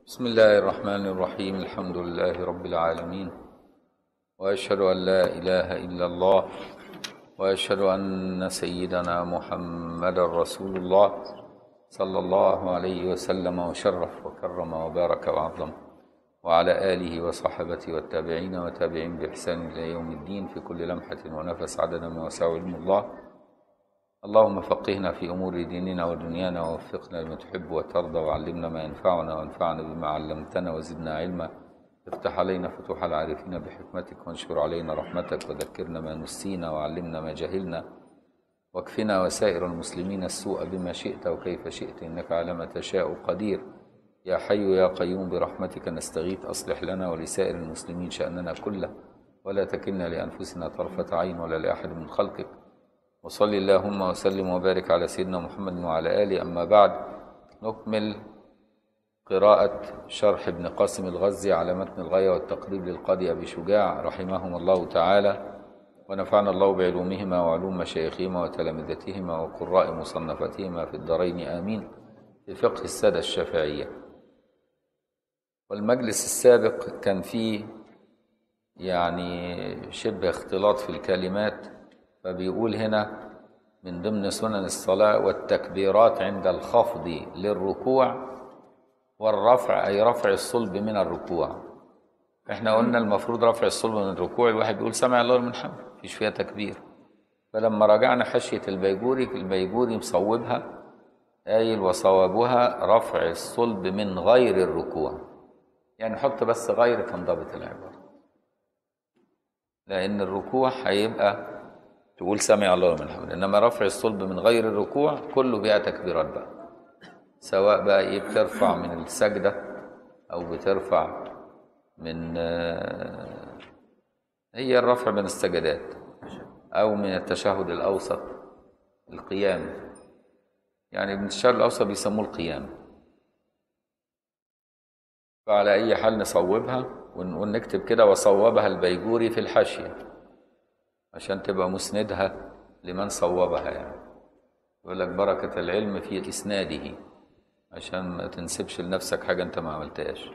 بسم الله الرحمن الرحيم الحمد لله رب العالمين واشهد ان لا اله الا الله واشهد ان سيدنا محمد رسول الله صلى الله عليه وسلم وشرف وكرم وبارك وعظم وعلى اله وصحبه والتابعين وتابعين باحسان الى يوم الدين في كل لمحه ونفس عدد ما وسع علم الله اللهم فقهنا في امور ديننا ودنيانا ووفقنا لما تحب وترضى وعلمنا ما ينفعنا وانفعنا بما علمتنا وزدنا علما افتح علينا فتوح العارفين بحكمتك وانشر علينا رحمتك وذكرنا ما نسينا وعلمنا ما جهلنا واكفنا وسائر المسلمين السوء بما شئت وكيف شئت انك على ما تشاء قدير يا حي يا قيوم برحمتك نستغيث اصلح لنا ولسائر المسلمين شاننا كله ولا تكلنا لانفسنا طرفه عين ولا لاحد من خلقك وصل اللهم وسلم وبارك على سيدنا محمد وعلى آله أما بعد نكمل قراءة شرح ابن قاسم الغزي على متن الغاية والتقريب للقاضي أبي شجاع رحمهم الله تعالى ونفعنا الله بعلومهما وعلوم مشايخهما وتلامذتهما وقراء مصنفتهما في الدارين آمين في فقه السادة الشافعية والمجلس السابق كان فيه يعني شبه اختلاط في الكلمات فبيقول هنا من ضمن سنن الصلاة والتكبيرات عند الخفض للركوع والرفع أي رفع الصلب من الركوع احنا قلنا المفروض رفع الصلب من الركوع الواحد بيقول سمع الله لمن حمده مفيش فيها تكبير فلما راجعنا حشية البيجوري البيجوري مصوبها قايل وصوابها رفع الصلب من غير الركوع يعني حط بس غير تنضبط العبارة لأن الركوع هيبقى تقول سمع الله لمن حمده انما رفع الصلب من غير الركوع كله بيها تكبيرات بقى سواء بقى ايه بترفع من السجده او بترفع من هي الرفع من السجدات او من التشهد الاوسط القيام يعني من التشهد الاوسط بيسموه القيام فعلى اي حال نصوبها ونكتب كده وصوبها البيجوري في الحاشيه عشان تبقى مسندها لمن صوبها يعني يقول لك بركة العلم في إسناده عشان ما تنسبش لنفسك حاجة أنت ما عملتهاش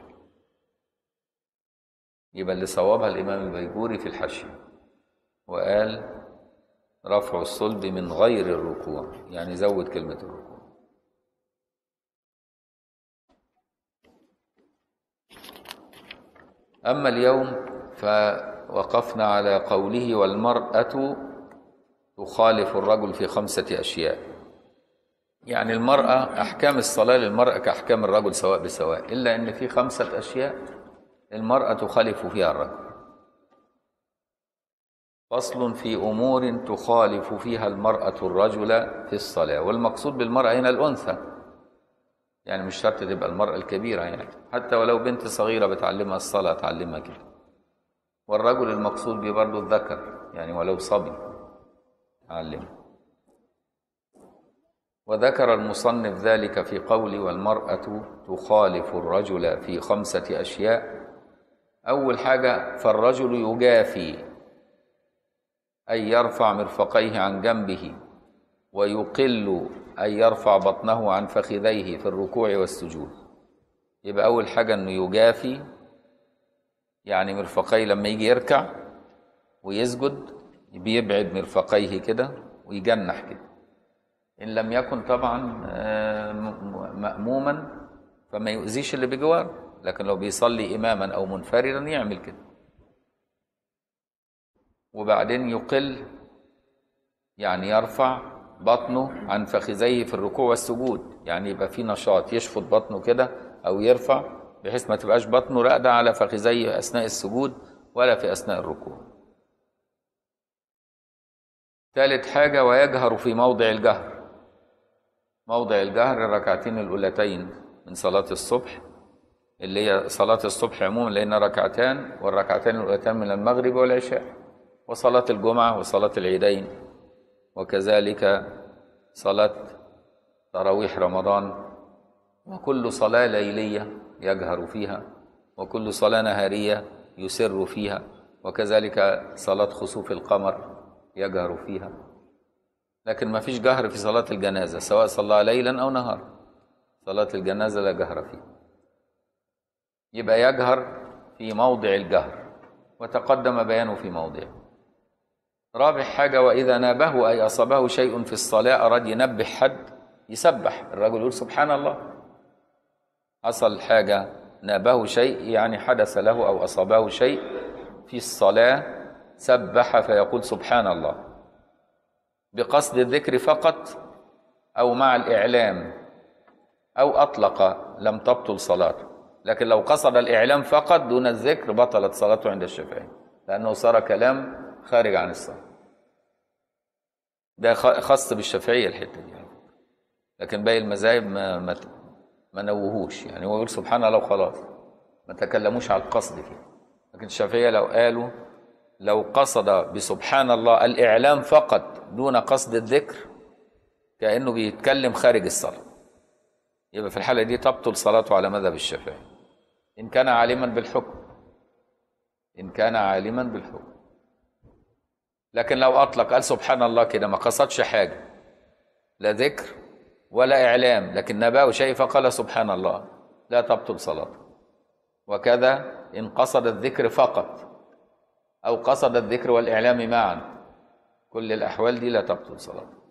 يبقى اللي صوبها الإمام البيجوري في الحاشية وقال رفع الصلب من غير الركوع يعني زود كلمة الركوع أما اليوم ف وقفنا على قوله والمرأة تخالف الرجل في خمسة أشياء يعني المرأة أحكام الصلاة للمرأة كأحكام الرجل سواء بسواء إلا أن في خمسة أشياء المرأة تخالف فيها الرجل فصل في أمور تخالف فيها المرأة الرجل في الصلاة والمقصود بالمرأة هنا الأنثى يعني مش شرط تبقى المرأة الكبيرة يعني حتى ولو بنت صغيرة بتعلمها الصلاة تعلمها كده والرجل المقصود به برضه الذكر يعني ولو صبي علم وذكر المصنف ذلك في قول والمرأة تخالف الرجل في خمسة أشياء أول حاجة فالرجل يجافي أي يرفع مرفقيه عن جنبه ويقل أي يرفع بطنه عن فخذيه في الركوع والسجود يبقى أول حاجة أنه يجافي يعني مرفقيه لما يجي يركع ويسجد بيبعد مرفقيه كده ويجنح كده إن لم يكن طبعا مأموما فما يؤذيش اللي بجواره لكن لو بيصلي إماما أو منفردا يعمل كده وبعدين يقل يعني يرفع بطنه عن فخذيه في الركوع والسجود يعني يبقى في نشاط يشفط بطنه كده أو يرفع بحيث ما تبقاش بطنه راقدة على فخذيه أثناء السجود ولا في أثناء الركوع ثالث حاجة ويجهر في موضع الجهر موضع الجهر الركعتين الأولتين من صلاة الصبح اللي هي صلاة الصبح عموما لأن ركعتان والركعتين الأولتان من المغرب والعشاء وصلاة الجمعة وصلاة العيدين وكذلك صلاة تراويح رمضان وكل صلاة ليلية يجهر فيها وكل صلاة نهارية يسر فيها وكذلك صلاة خسوف القمر يجهر فيها لكن ما فيش جهر في صلاة الجنازة سواء صلى ليلا أو نهارا صلاة الجنازة لا جهر فيها يبقى يجهر في موضع الجهر وتقدم بيانه في موضعه رابع حاجة وإذا نابه أي أصابه شيء في الصلاة أراد ينبه حد يسبح الرجل يقول سبحان الله حصل حاجة نابه شيء يعني حدث له أو أصابه شيء في الصلاة سبح فيقول سبحان الله بقصد الذكر فقط أو مع الإعلام أو أطلق لم تبطل صلاته لكن لو قصد الإعلام فقط دون الذكر بطلت صلاته عند الشافعي لأنه صار كلام خارج عن الصلاة ده خاص بالشافعية الحتة دي لكن باقي المذاهب ما ما ما نوهوش يعني هو يقول سبحان الله وخلاص ما تكلموش على القصد فيه لكن الشافعية لو قالوا لو قصد بسبحان الله الإعلام فقط دون قصد الذكر كأنه بيتكلم خارج الصلاة يبقى في الحالة دي تبطل صلاته على مذهب الشافعي إن كان عالما بالحكم إن كان عالما بالحكم لكن لو أطلق قال سبحان الله كده ما قصدش حاجة لا ذكر ولا إعلام لكن نباه شيء فقال سبحان الله لا تبطل صلاته وكذا إن قصد الذكر فقط أو قصد الذكر والإعلام معا كل الأحوال دي لا تبطل صلاته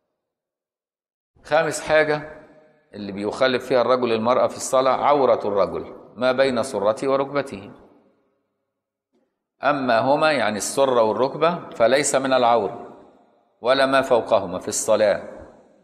خامس حاجة اللي بيخالف فيها الرجل المرأة في الصلاة عورة الرجل ما بين سرته وركبته أما هما يعني السرة والركبة فليس من العورة ولا ما فوقهما في الصلاة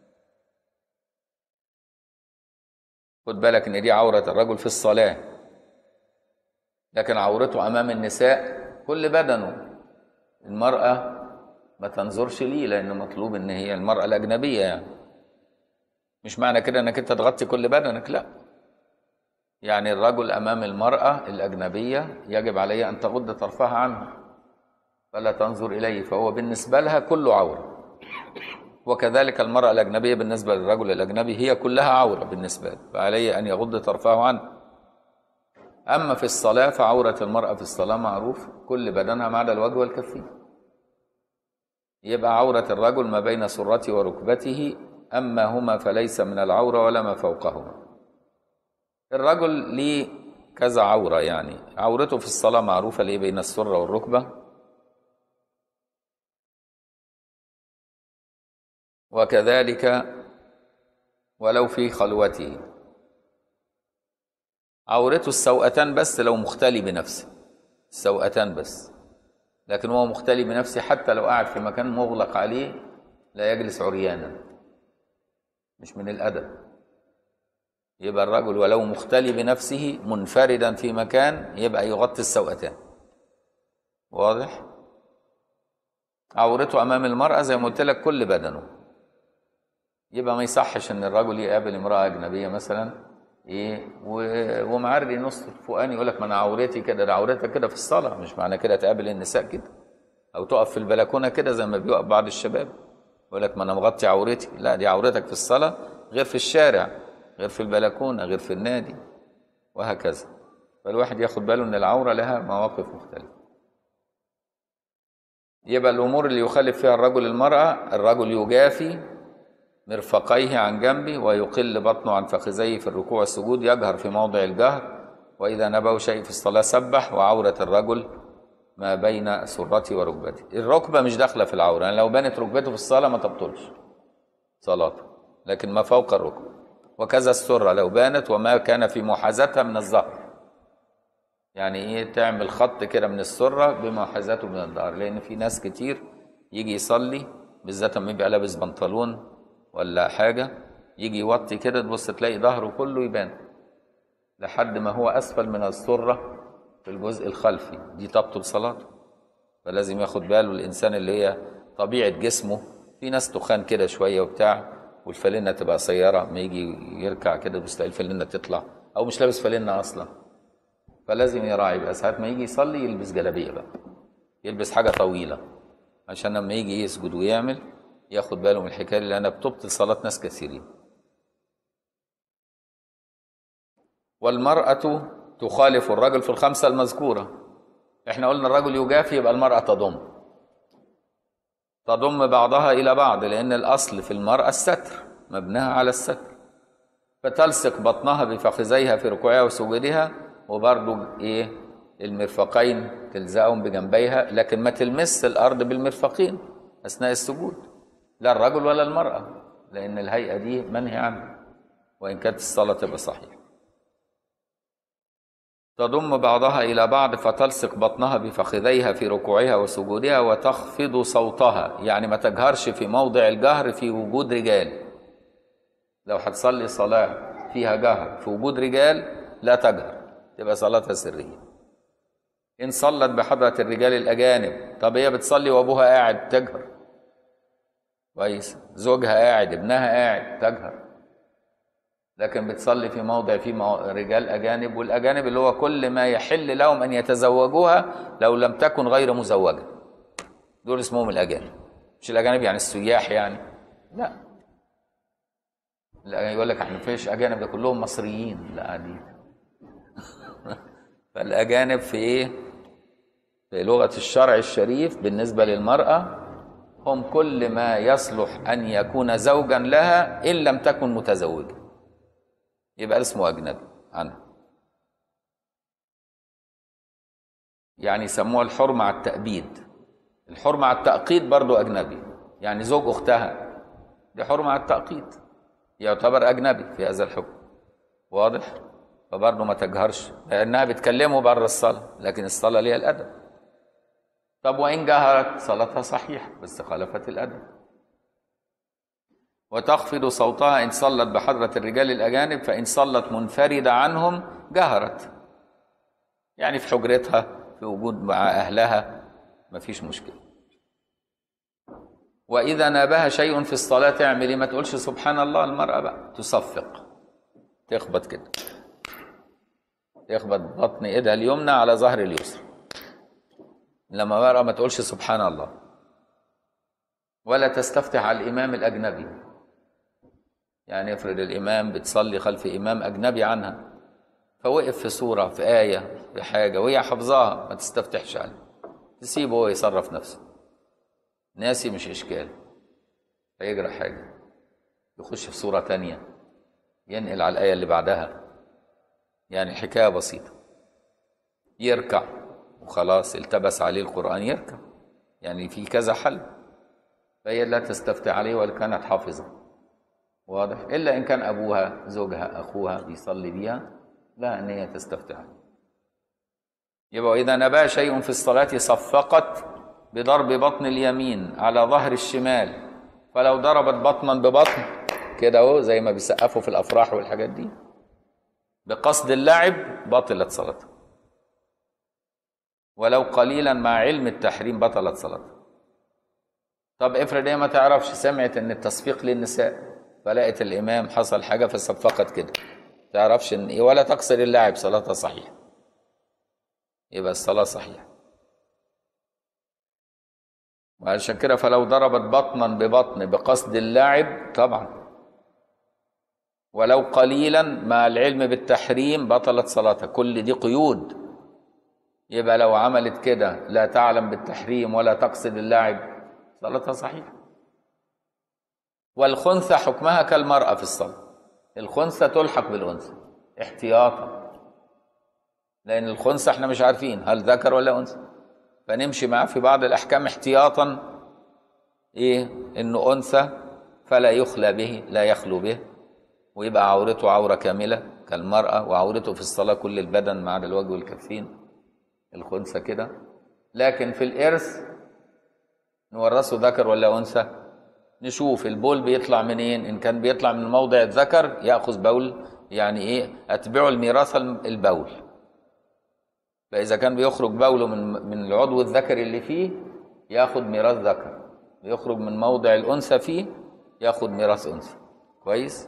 خد بالك ان دي عورة الرجل في الصلاة لكن عورته أمام النساء كل بدنه المرأة ما تنظرش ليه لأنه مطلوب إن هي المرأة الأجنبية يعني مش معنى كده إنك أنت تغطي كل بدنك لا يعني الرجل أمام المرأة الأجنبية يجب عليه أن تغض طرفها عنه فلا تنظر إليه فهو بالنسبة لها كله عورة وكذلك المرأة الأجنبية بالنسبة للرجل الأجنبي هي كلها عورة بالنسبة له فعليه أن يغض طرفه عنه أما في الصلاة فعورة المرأة في الصلاة معروف كل بدنها ما عدا الوجه والكفين يبقى عورة الرجل ما بين سرته وركبته أما هما فليس من العورة ولا ما فوقهما الرجل ليه كذا عورة يعني عورته في الصلاة معروفة ليه بين السرة والركبة وكذلك ولو في خلوته عورته السوأتان بس لو مختلي بنفسه السوأتان بس لكن هو مختلي بنفسه حتى لو قاعد في مكان مغلق عليه لا يجلس عريانا مش من الأدب يبقى الرجل ولو مختلي بنفسه منفردا في مكان يبقى يغطي السوأتان واضح عورته أمام المرأة زي ما قلت لك كل بدنه يبقى ما يصحش ان الرجل يقابل امرأة أجنبية مثلا ايه ومعري نص فوقاني يقول لك ما انا عورتي كده ده عورتك كده في الصلاه مش معنى كده تقابل النساء كده او تقف في البلكونه كده زي ما بيقف بعض الشباب يقول لك ما انا مغطي عورتي لا دي عورتك في الصلاه غير في الشارع غير في البلكونه غير في النادي وهكذا فالواحد ياخد باله ان العوره لها مواقف مختلفه يبقى الامور اللي يخالف فيها الرجل المراه الرجل يجافي مرفقيه عن جنبه ويقل بطنه عن فخذيه في الركوع والسجود يجهر في موضع الجهر وإذا نبه شيء في الصلاة سبح وعورة الرجل ما بين سرته وركبته الركبة مش داخلة في العورة يعني لو بانت ركبته في الصلاة ما تبطلش صلاته لكن ما فوق الركبة وكذا السرة لو بانت وما كان في محاذاتها من الظهر يعني ايه تعمل خط كده من السرة بمحاذاته من الظهر لأن في ناس كتير يجي يصلي بالذات لما يبقى لابس بنطلون ولا حاجة يجي يوطي كده تبص تلاقي ظهره كله يبان لحد ما هو أسفل من السرة في الجزء الخلفي دي تبطل صلاته فلازم ياخد باله الإنسان اللي هي طبيعة جسمه في ناس تخان كده شوية وبتاع والفالنة تبقى قصيرة ما يجي يركع كده تبص تلاقي الفالنة تطلع أو مش لابس فالنة أصلا فلازم يراعي بقى ساعات ما يجي يصلي يلبس جلابية بقى يلبس حاجة طويلة عشان لما يجي يسجد ويعمل ياخد باله من الحكايه اللي انا بتبطل صلاه ناس كثيرين والمراه تخالف الرجل في الخمسه المذكوره احنا قلنا الرجل يجافي يبقى المراه تضم تضم بعضها الى بعض لان الاصل في المراه الستر مبناها على الستر فتلصق بطنها بفخذيها في ركوعها وسجودها وبرضو ايه المرفقين تلزقهم بجنبيها لكن ما تلمس الارض بالمرفقين اثناء السجود لا الرجل ولا المراه لان الهيئه دي منهي عنها وان كانت الصلاه تبقى صحيحه تضم بعضها الى بعض فتلصق بطنها بفخذيها في ركوعها وسجودها وتخفض صوتها يعني ما تجهرش في موضع الجهر في وجود رجال لو هتصلي صلاه فيها جهر في وجود رجال لا تجهر تبقى صلاتها سريه ان صلت بحضره الرجال الاجانب طب هي بتصلي وابوها قاعد تجهر كويس زوجها قاعد ابنها قاعد تجهر لكن بتصلي في موضع فيه مو- رجال اجانب والاجانب اللي هو كل ما يحل لهم ان يتزوجوها لو لم تكن غير مزوجه دول اسمهم الاجانب مش الاجانب يعني السياح يعني لا لا يقول لك احنا فيش اجانب ده كلهم مصريين لا دي فالاجانب في ايه في لغه الشرع الشريف بالنسبه للمراه هم كل ما يصلح ان يكون زوجا لها ان لم تكن متزوجه يبقى اسمه اجنبي عنها يعني يسموها الحر مع التأبيد الحر مع التأقيد برضو أجنبي يعني زوج أختها دي حر مع التأقيد يعتبر أجنبي في هذا الحكم واضح فبرضه ما تجهرش لأنها بتكلمه بره الصلاة لكن الصلاة ليها الأدب طب وإن جهرت صلاتها صحيحة بس خالفت الأدب وتخفض صوتها إن صلت بحضرة الرجال الأجانب فإن صلت منفردة عنهم جهرت يعني في حجرتها في وجود مع أهلها مفيش مشكلة وإذا نابها شيء في الصلاة تعمل إيه؟ ما تقولش سبحان الله المرأة بقى تصفق تخبط كده تخبط بطن إيدها اليمنى على ظهر اليسرى لما مرأة ما تقولش سبحان الله ولا تستفتح على الإمام الأجنبي يعني افرض الإمام بتصلي خلف إمام أجنبي عنها فوقف في سورة في آية في حاجة وهي حافظاها ما تستفتحش عليه تسيبه هو يصرف نفسه ناسي مش إشكال فيجرى حاجة يخش في سورة تانية ينقل على الآية اللي بعدها يعني حكاية بسيطة يركع وخلاص التبس عليه القرآن يركع يعني في كذا حل فهي لا تستفتح عليه ولا كانت حافظة واضح إلا إن كان أبوها زوجها أخوها بيصلي بيها لا أن هي تستفتح عليه يبقى إذا نبا شيء في الصلاة صفقت بضرب بطن اليمين على ظهر الشمال فلو ضربت بطنا ببطن كده اهو زي ما بيسقفوا في الافراح والحاجات دي بقصد اللعب بطلت صلاتها ولو قليلا مع علم التحريم بطلت صلاتها طب افرض هي ما تعرفش سمعت ان التصفيق للنساء فلقت الامام حصل حاجه فصفقت كده تعرفش ان إيه ولا تقصر اللاعب صلاتها صحيحه يبقى الصلاه صحيحه وعشان كده فلو ضربت بطنا ببطن بقصد اللاعب طبعا ولو قليلا مع العلم بالتحريم بطلت صلاتها كل دي قيود يبقى لو عملت كده لا تعلم بالتحريم ولا تقصد اللاعب صلاتها صحيحة والخنثى حكمها كالمرأة في الصلاة الخنثى تلحق بالأنثى احتياطا لأن الخنثى احنا مش عارفين هل ذكر ولا أنثى فنمشي معاه في بعض الأحكام احتياطا إيه إنه أنثى فلا يخلى به لا يخلو به ويبقى عورته عورة كاملة كالمرأة وعورته في الصلاة كل البدن ما عدا الوجه والكفين الخنثى كده لكن في الإرث نورثه ذكر ولا أنثى نشوف البول بيطلع منين إن كان بيطلع من موضع الذكر يأخذ بول يعني إيه أتبعه الميراث البول فإذا كان بيخرج بوله من من العضو الذكري اللي فيه ياخد ميراث ذكر يخرج من موضع الأنثى فيه ياخد ميراث أنثى كويس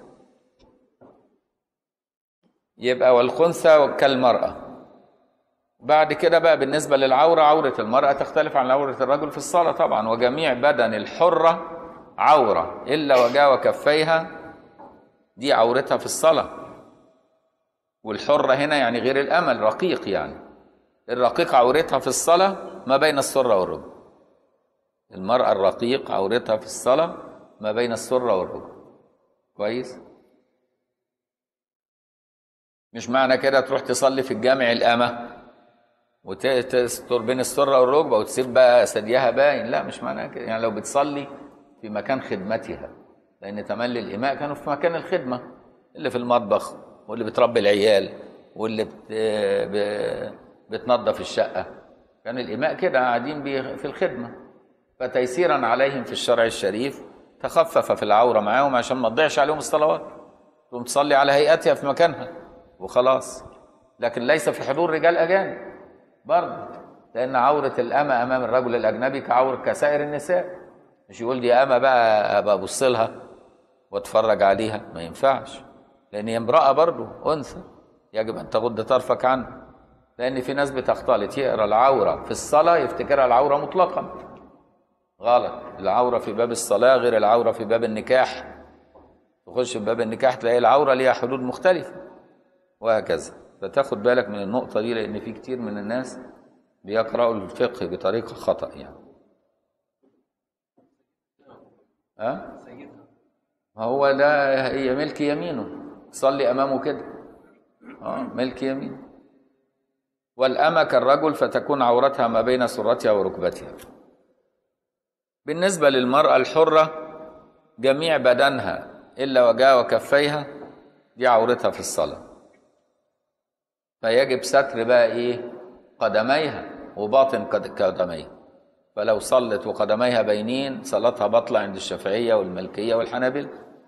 يبقى والخنثى كالمرأة بعد كده بقى بالنسبة للعورة عورة المرأة تختلف عن عورة الرجل في الصلاة طبعا وجميع بدن الحرة عورة إلا وجاه وكفيها دي عورتها في الصلاة والحرة هنا يعني غير الأمل رقيق يعني الرقيق عورتها في الصلاة ما بين السرة والركبة المرأة الرقيق عورتها في الصلاة ما بين السرة والركبة كويس مش معنى كده تروح تصلي في الجامع الأمة وتستر بين السرة والركبة وتسيب بقى ثديها باين لا مش معنى كده يعني لو بتصلي في مكان خدمتها لأن تملي الإماء كانوا في مكان الخدمة اللي في المطبخ واللي بتربي العيال واللي بت... ب... بتنظف الشقة كان الإماء كده قاعدين بي- في الخدمة فتيسيرا عليهم في الشرع الشريف تخفف في العورة معاهم عشان ما تضيعش عليهم الصلوات تقوم تصلي على هيئتها في مكانها وخلاص لكن ليس في حضور رجال أجانب برضه لأن عورة الأمة أمام الرجل الأجنبي كعور كسائر النساء مش يقول دي أمة بقى أبقى أبص لها وأتفرج عليها ما ينفعش لأن هي امرأة برضه أنثى يجب أن تغض طرفك عنها لأن في ناس بتختلط يقرأ العورة في الصلاة يفتكرها العورة مطلقا غلط العورة في باب الصلاة غير العورة في باب النكاح تخش في باب النكاح تلاقي العورة ليها حدود مختلفة وهكذا فتاخد بالك من النقطة دي لأن في كتير من الناس بيقرأوا الفقه بطريقة خطأ يعني ها؟ ما هو ده هي ملك يمينه صلي أمامه كده اه ملك يمين والأمة كالرجل فتكون عورتها ما بين سرتها وركبتها بالنسبة للمرأة الحرة جميع بدنها إلا وجهها وكفيها دي عورتها في الصلاة فيجب ستر بقى إيه قدميها وباطن قد- قدميها فلو صلت وقدميها باينين صلاتها باطلة عند الشافعية والملكية والحنابلة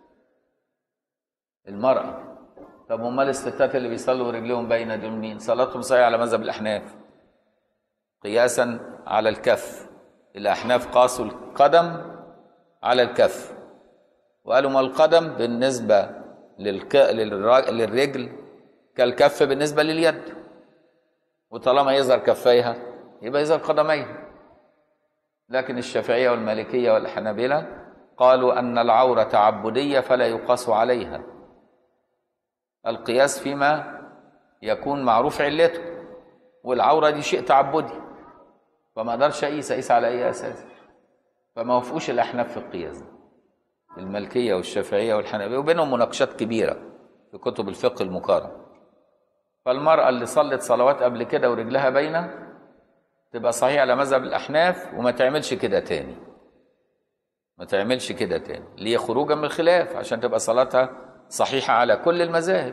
المرأة طب امال الستات اللي بيصلوا ورجليهم باينة دول مين صلاتهم صحيحة على مذهب الأحناف قياسا على الكف الأحناف قاسوا القدم على الكف وقالوا ما القدم بالنسبة للك... للر... للرجل كالكف بالنسبة لليد وطالما يظهر كفيها يبقى يظهر قدميها لكن الشافعية والمالكية والحنابلة قالوا أن العورة تعبدية فلا يقاس عليها القياس فيما يكون معروف علته والعورة دي شيء تعبدي فما اقدرش اقيس اقيس على اي اساس فما وافقوش الاحناف في القياس ده. الملكيه والشافعيه والحنابله وبينهم مناقشات كبيره في كتب الفقه المقارن فالمراه اللي صلت صلوات قبل كده ورجلها باينه تبقى صحيحه على مذهب الاحناف وما تعملش كده تاني ما تعملش كده تاني ليه خروجا من الخلاف عشان تبقى صلاتها صحيحه على كل المذاهب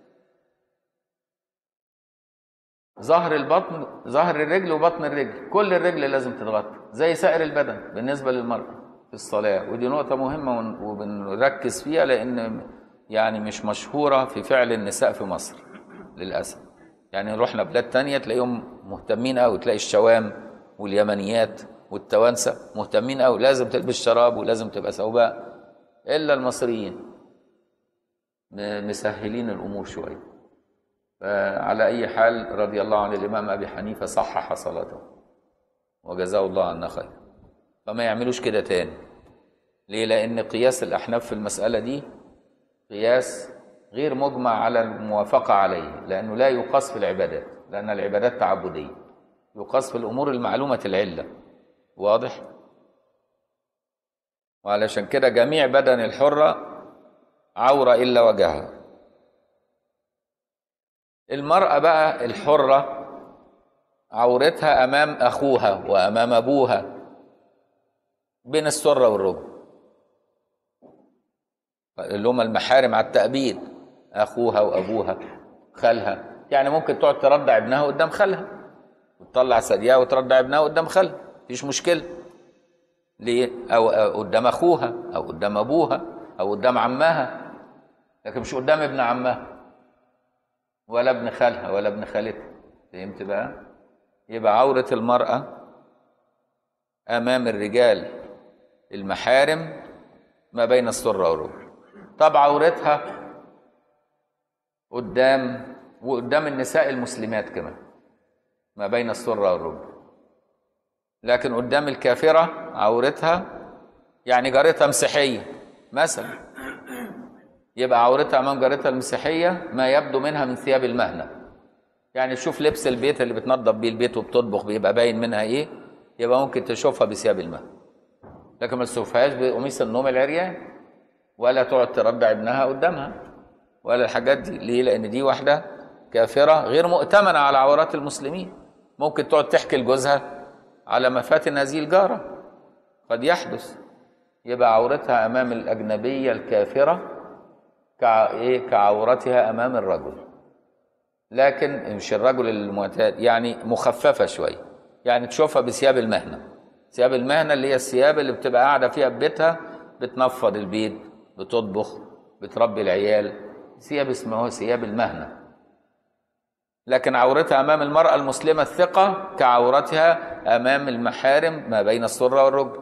ظهر البطن ظهر الرجل وبطن الرجل كل الرجل لازم تتغطى زي سائر البدن بالنسبه للمراه في الصلاه ودي نقطه مهمه ون- وبنركز فيها لان يعني مش مشهوره في فعل النساء في مصر للاسف يعني رحنا بلاد تانية تلاقيهم مهتمين قوي تلاقي الشوام واليمنيات والتوانسه مهتمين قوي لازم تلبس شراب ولازم تبقى سوداء الا المصريين م- مسهلين الامور شويه فعلى أي حال رضي الله عن الإمام أبي حنيفة صحح صلاته وجزاه الله عنا خير فما يعملوش كده تاني ليه؟ لأن قياس الأحناف في المسألة دي قياس غير مجمع على الموافقة عليه لأنه لا يقاس في العبادات لأن العبادات تعبدية يقاس في الأمور المعلومة العلة واضح؟ وعلشان كده جميع بدن الحرة عورة إلا وجهها المرأة بقى الحرة عورتها أمام أخوها وأمام أبوها بين السرة والركبة اللي هم المحارم على التأبيد أخوها وأبوها خالها يعني ممكن تقعد ترضع ابنها قدام خالها وتطلع ثديها وترضع ابنها قدام خالها مفيش مشكلة ليه؟ أو أو قدام أخوها أو قدام أبوها أو قدام عمها لكن مش قدام ابن عمها ولا ابن خالها ولا ابن خالتها فهمت بقى يبقى عورة المرأة أمام الرجال المحارم ما بين السرة والركبة طب عورتها قدام وقدام النساء المسلمات كمان ما بين السرة والركبة لكن قدام الكافرة عورتها يعني جارتها مسيحية مثلا يبقى عورتها امام جارتها المسيحيه ما يبدو منها من ثياب المهنه يعني تشوف لبس البيت اللي بتنظف بيه البيت وبتطبخ بيبقى باين منها ايه يبقى ممكن تشوفها بثياب المهنه لكن ما تشوفهاش بقميص النوم العريان ولا تقعد ترضع ابنها قدامها ولا الحاجات دي ليه لان دي واحده كافرة غير مؤتمنة على عورات المسلمين ممكن تقعد تحكي لجوزها على مفاتن هذه الجارة قد يحدث يبقى عورتها أمام الأجنبية الكافرة كع... إيه؟ كعورتها أمام الرجل لكن مش الرجل المعتاد يعني مخففة شوية يعني تشوفها بثياب المهنة ثياب المهنة اللي هي الثياب اللي بتبقى قاعدة فيها في بيتها بتنفض البيت بتطبخ بتربي العيال ثياب اسمها ثياب المهنة لكن عورتها أمام المرأة المسلمة الثقة كعورتها أمام المحارم ما بين السرة والركبة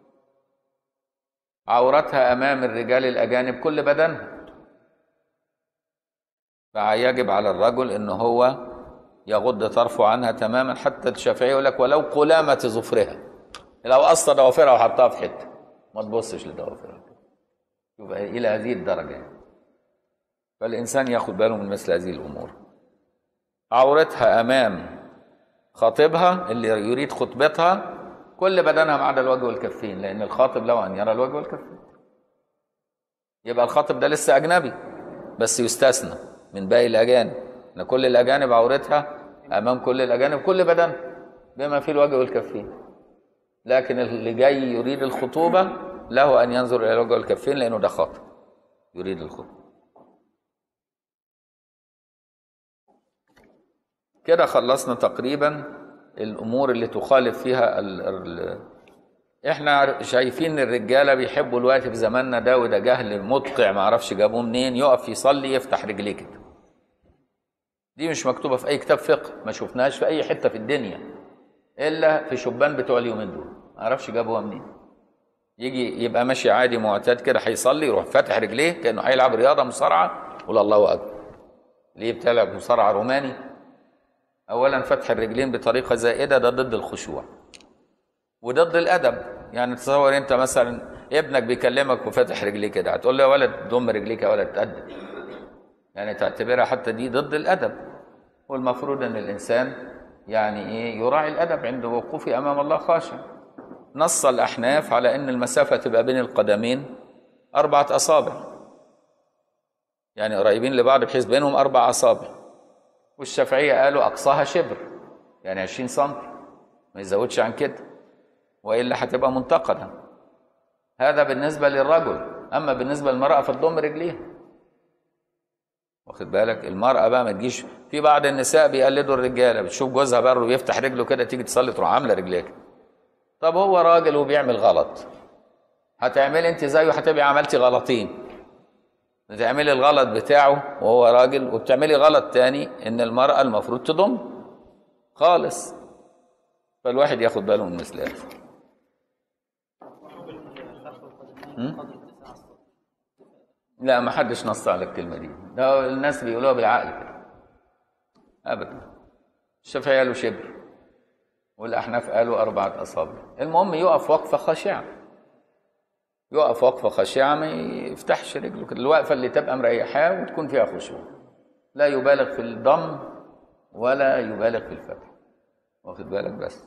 عورتها أمام الرجال الأجانب كل بدنها فيجب على الرجل ان هو يغض طرفه عنها تماما حتى الشافعي يقول لك ولو قلامة ظفرها لو قص ضوافرها وحطها في حته ما تبصش لضوافرها يبقى الى هذه الدرجه يعني. فالانسان ياخد باله من مثل هذه الامور عورتها امام خاطبها اللي يريد خطبتها كل بدنها ما عدا الوجه والكفين لان الخاطب له ان يرى الوجه والكفين يبقى الخاطب ده لسه اجنبي بس يستثنى من باقي الاجانب ان كل الاجانب عورتها امام كل الاجانب كل بدن بما فيه الوجه والكفين لكن اللي جاي يريد الخطوبه له ان ينظر الى الوجه والكفين لانه ده خاطب يريد الخطوبه كده خلصنا تقريبا الامور اللي تخالف فيها ال ال احنا شايفين الرجاله بيحبوا الوقت في زماننا ده وده جهل مدقع ما اعرفش جابوه منين يقف يصلي يفتح رجليه كده دي مش مكتوبه في اي كتاب فقه ما شفناهاش في اي حته في الدنيا الا في شبان بتوع اليومين دول ما اعرفش جابوها منين يجي يبقى ماشي عادي معتاد كده هيصلي يروح فاتح رجليه كانه هيلعب رياضه مصارعه يقول الله اكبر ليه بتلعب مصارعه روماني اولا فتح الرجلين بطريقه زائده ده ضد الخشوع وضد الادب يعني تصور انت مثلا ابنك بيكلمك وفاتح رجليه كده هتقول له يا ولد ضم رجليك يا ولد تأدب يعني تعتبرها حتى دي ضد الادب والمفروض ان الانسان يعني ايه يراعي الادب عند وقوفه امام الله خاشع نص الاحناف على ان المسافه تبقى بين القدمين اربعه اصابع يعني قريبين لبعض بحيث بينهم اربع اصابع والشافعيه قالوا اقصاها شبر يعني 20 سم ما يزودش عن كده والا هتبقى منتقده هذا بالنسبه للرجل اما بالنسبه للمراه فتضم رجليها واخد بالك المراه بقى ما تجيش في بعض النساء بيقلدوا الرجاله بتشوف جوزها بره بيفتح رجله كده تيجي تصلي تروح عامله رجليها كده طب هو راجل وبيعمل غلط هتعملي انت زيه هتبقي عملتي غلطين بتعملي الغلط بتاعه وهو راجل وبتعملي غلط تاني ان المرأة المفروض تضم خالص فالواحد ياخد باله من مثل هذا م? لا ما حدش نص على الكلمة دي ده الناس بيقولوها بالعقل كده أبدا الشافعية قالوا شبر والأحناف قالوا أربعة أصابع المهم يقف وقفة خاشعة يقف وقفه خاشعه ما يفتحش رجله كده الوقفه اللي تبقى مريحاه وتكون فيها خشوع لا يبالغ في الضم ولا يبالغ في الفتح واخد بالك بس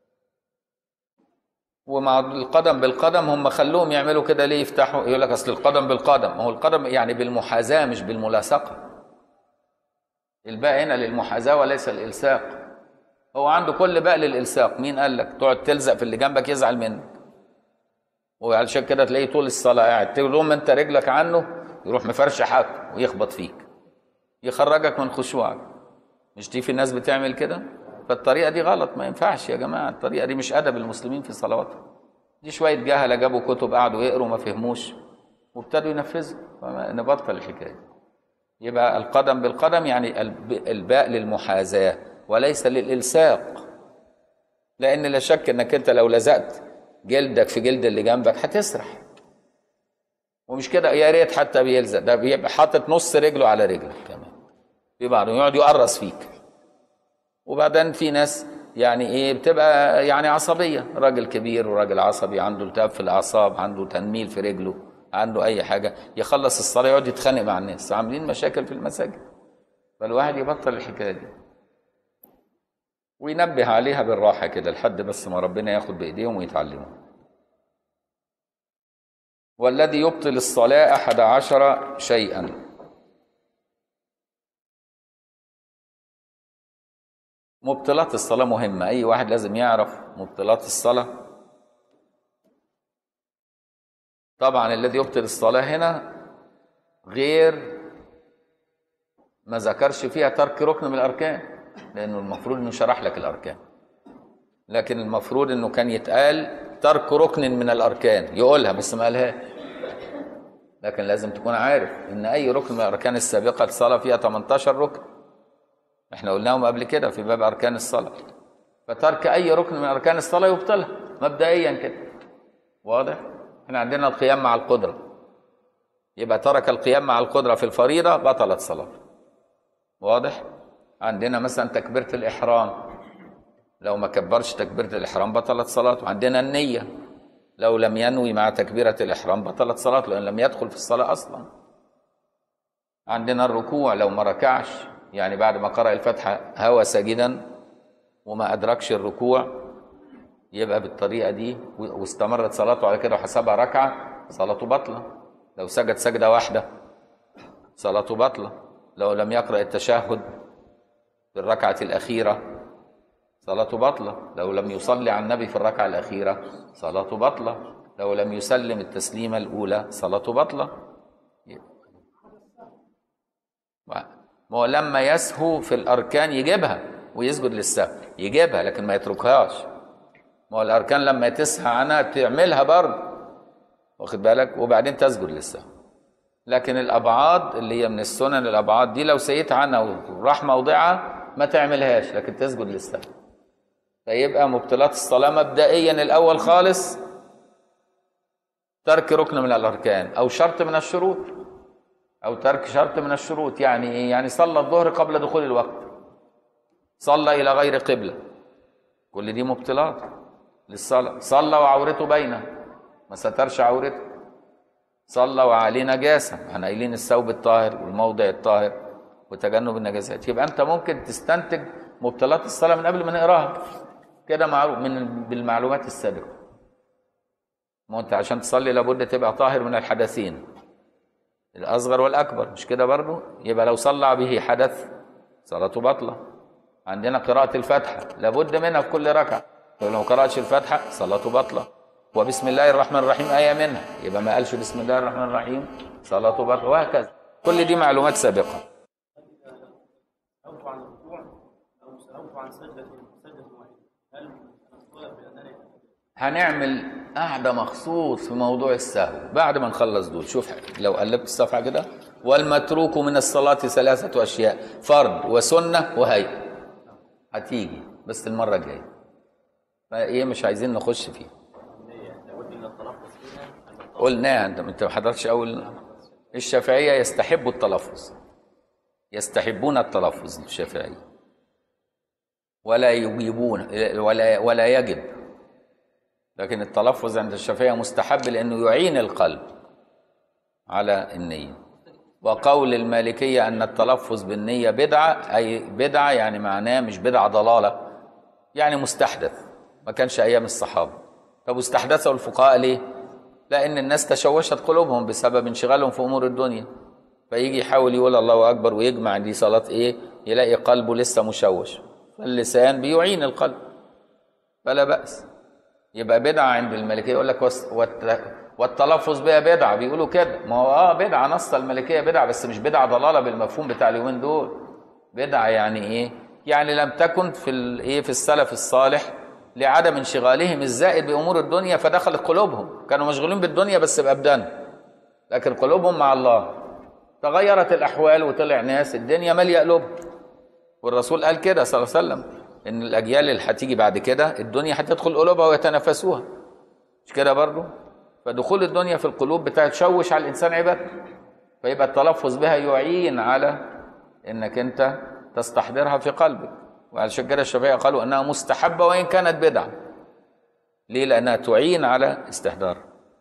ومع القدم بالقدم هم خلوهم يعملوا كده ليه يفتحوا يقول لك اصل القدم بالقدم ما هو القدم يعني بالمحاذاه مش بالملاصقه الباء هنا للمحاذاه وليس الالصاق هو عنده كل باء للالصاق مين قال لك تقعد تلزق في اللي جنبك يزعل منك وعلشان كده تلاقيه طول الصلاه قاعد تقول انت رجلك عنه يروح مفرشحك ويخبط فيك يخرجك من خشوعك مش دي في ناس بتعمل كده فالطريقه دي غلط ما ينفعش يا جماعه الطريقه دي مش ادب المسلمين في صلواتهم دي شويه جهله جابوا كتب قعدوا يقروا ما فهموش وابتدوا ينفذوا نبطل الحكايه يبقى القدم بالقدم يعني الباء للمحاذاه وليس للالصاق لان لا شك انك انت لو لزقت جلدك في جلد اللي جنبك هتسرح ومش كده يا ريت حتى بيلزق ده بيبقى حاطط نص رجله على رجلك كمان في بعضهم يقعد يقرص فيك وبعدين في ناس يعني ايه بتبقى يعني عصبيه راجل كبير وراجل عصبي عنده التهاب في الاعصاب عنده تنميل في رجله عنده اي حاجه يخلص الصلاه يقعد يتخانق مع الناس عاملين مشاكل في المساجد فالواحد يبطل الحكايه دي وينبه عليها بالراحة كده لحد بس ما ربنا ياخد بإيديهم ويتعلموا والذي يبطل الصلاة أحد عشر شيئا مبطلات الصلاة مهمة أي واحد لازم يعرف مبطلات الصلاة طبعا الذي يبطل الصلاة هنا غير ما ذكرش فيها ترك ركن من الأركان لأنه المفروض إنه شرح لك الأركان لكن المفروض إنه كان يتقال ترك ركن من الأركان يقولها بس ما قالهاش لكن لازم تكون عارف إن أي ركن من الأركان السابقة الصلاة فيها 18 ركن احنا قلناهم قبل كده في باب أركان الصلاة فترك أي ركن من أركان الصلاة يبطلها مبدئيا كده واضح؟ احنا عندنا القيام مع القدرة يبقى ترك القيام مع القدرة في الفريضة بطلت صلاته واضح؟ عندنا مثلا تكبيرة الإحرام لو ما كبرش تكبيرة الإحرام بطلت صلاته عندنا النية لو لم ينوي مع تكبيرة الإحرام بطلت صلاته لأن لم يدخل في الصلاة أصلا عندنا الركوع لو ما ركعش يعني بعد ما قرأ الفاتحة هوى ساجدا وما أدركش الركوع يبقى بالطريقة دي واستمرت صلاته على كده وحسبها ركعة صلاته بطلة لو سجد سجدة واحدة صلاته بطلة لو لم يقرأ التشهد في الركعة الأخيرة صلاته بطلة لو لم يصلي على النبي في الركعة الأخيرة صلاته بطلة لو لم يسلم التسليمة الأولى صلاته بطلة ما هو لما يسهو في الأركان يجيبها ويسجد للسهو يجيبها لكن ما يتركهاش ما هو الأركان لما تسهى عنها تعملها برضه واخد بالك وبعدين تسجد للسهو لكن الأبعاد اللي هي من السنن الأبعاد دي لو سيت عنها وراح موضعها ما تعملهاش لكن تسجد للسهو فيبقى مبطلات الصلاة مبدئيا الأول خالص ترك ركن من الأركان أو شرط من الشروط أو ترك شرط من الشروط يعني إيه؟ يعني صلى الظهر قبل دخول الوقت صلى إلى غير قبلة كل دي مبطلات للصلاة صلى وعورته باينة ما سترش عورته صلى وعليه نجاسة احنا قايلين الثوب الطاهر والموضع الطاهر وتجنب النجاسات يبقى أنت ممكن تستنتج مبطلات الصلاة من قبل ما نقراها كده معروف من بالمعلومات السابقة ما انت عشان تصلي لابد تبقى طاهر من الحدثين الأصغر والأكبر مش كده برضه يبقى لو صلى به حدث صلاته بطلة عندنا قراءة الفاتحة لابد منها في كل ركعة ولو قرأتش الفاتحة صلاته بطلة وبسم الله الرحمن الرحيم آية منها يبقى ما قالش بسم الله الرحمن الرحيم صلاته بطلة وهكذا كل دي معلومات سابقة سألت عن الركوع أو سألت عن سجدة سجدة واحدة هل نقول بأنني هنعمل قعدة مخصوص في موضوع السهو بعد ما نخلص دول شوف لو قلبت الصفحة كده والمتروك من الصلاة ثلاثة أشياء فرض وسنة وهيئة هتيجي بس المرة الجاية فإيه مش عايزين نخش فيه لابد من التلفظ فيها أن التلفظ قلناها انت انت ما حضرتش اول الشافعيه يستحبوا التلفظ يستحبون التلفظ الشافعيه ولا يجيبون ولا ولا يجب لكن التلفظ عند الشافعيه مستحب لانه يعين القلب على النيه وقول المالكيه ان التلفظ بالنيه بدعه اي بدعه يعني معناه مش بدعه ضلاله يعني مستحدث ما كانش ايام الصحابه طب واستحدثه الفقهاء ليه لان الناس تشوشت قلوبهم بسبب انشغالهم في امور الدنيا فيجي يحاول يقول الله اكبر ويجمع دي صلاه ايه يلاقي قلبه لسه مشوش فاللسان بيعين القلب فلا باس يبقى بدعه عند الملكيه يقول لك وس- والت- والتلفظ بها بدعه بيقولوا كده ما هو اه بدعه نص الملكيه بدعه بس مش بدعه ضلاله بالمفهوم بتاع اليومين دول بدعه يعني ايه يعني لم تكن في ال- ايه في السلف الصالح لعدم انشغالهم الزائد بامور الدنيا فدخلت قلوبهم كانوا مشغولين بالدنيا بس بابدان لكن قلوبهم مع الله تغيرت الاحوال وطلع ناس الدنيا ماليه قلوبهم والرسول قال كده صلى الله عليه وسلم ان الاجيال اللي هتيجي بعد كده الدنيا هتدخل قلوبها ويتنافسوها مش كده برضو فدخول الدنيا في القلوب بتشوش على الانسان عبادته فيبقى التلفظ بها يعين على انك انت تستحضرها في قلبك وعلشان كده الشافعيه قالوا انها مستحبه وان كانت بدعه ليه لانها تعين على استحضار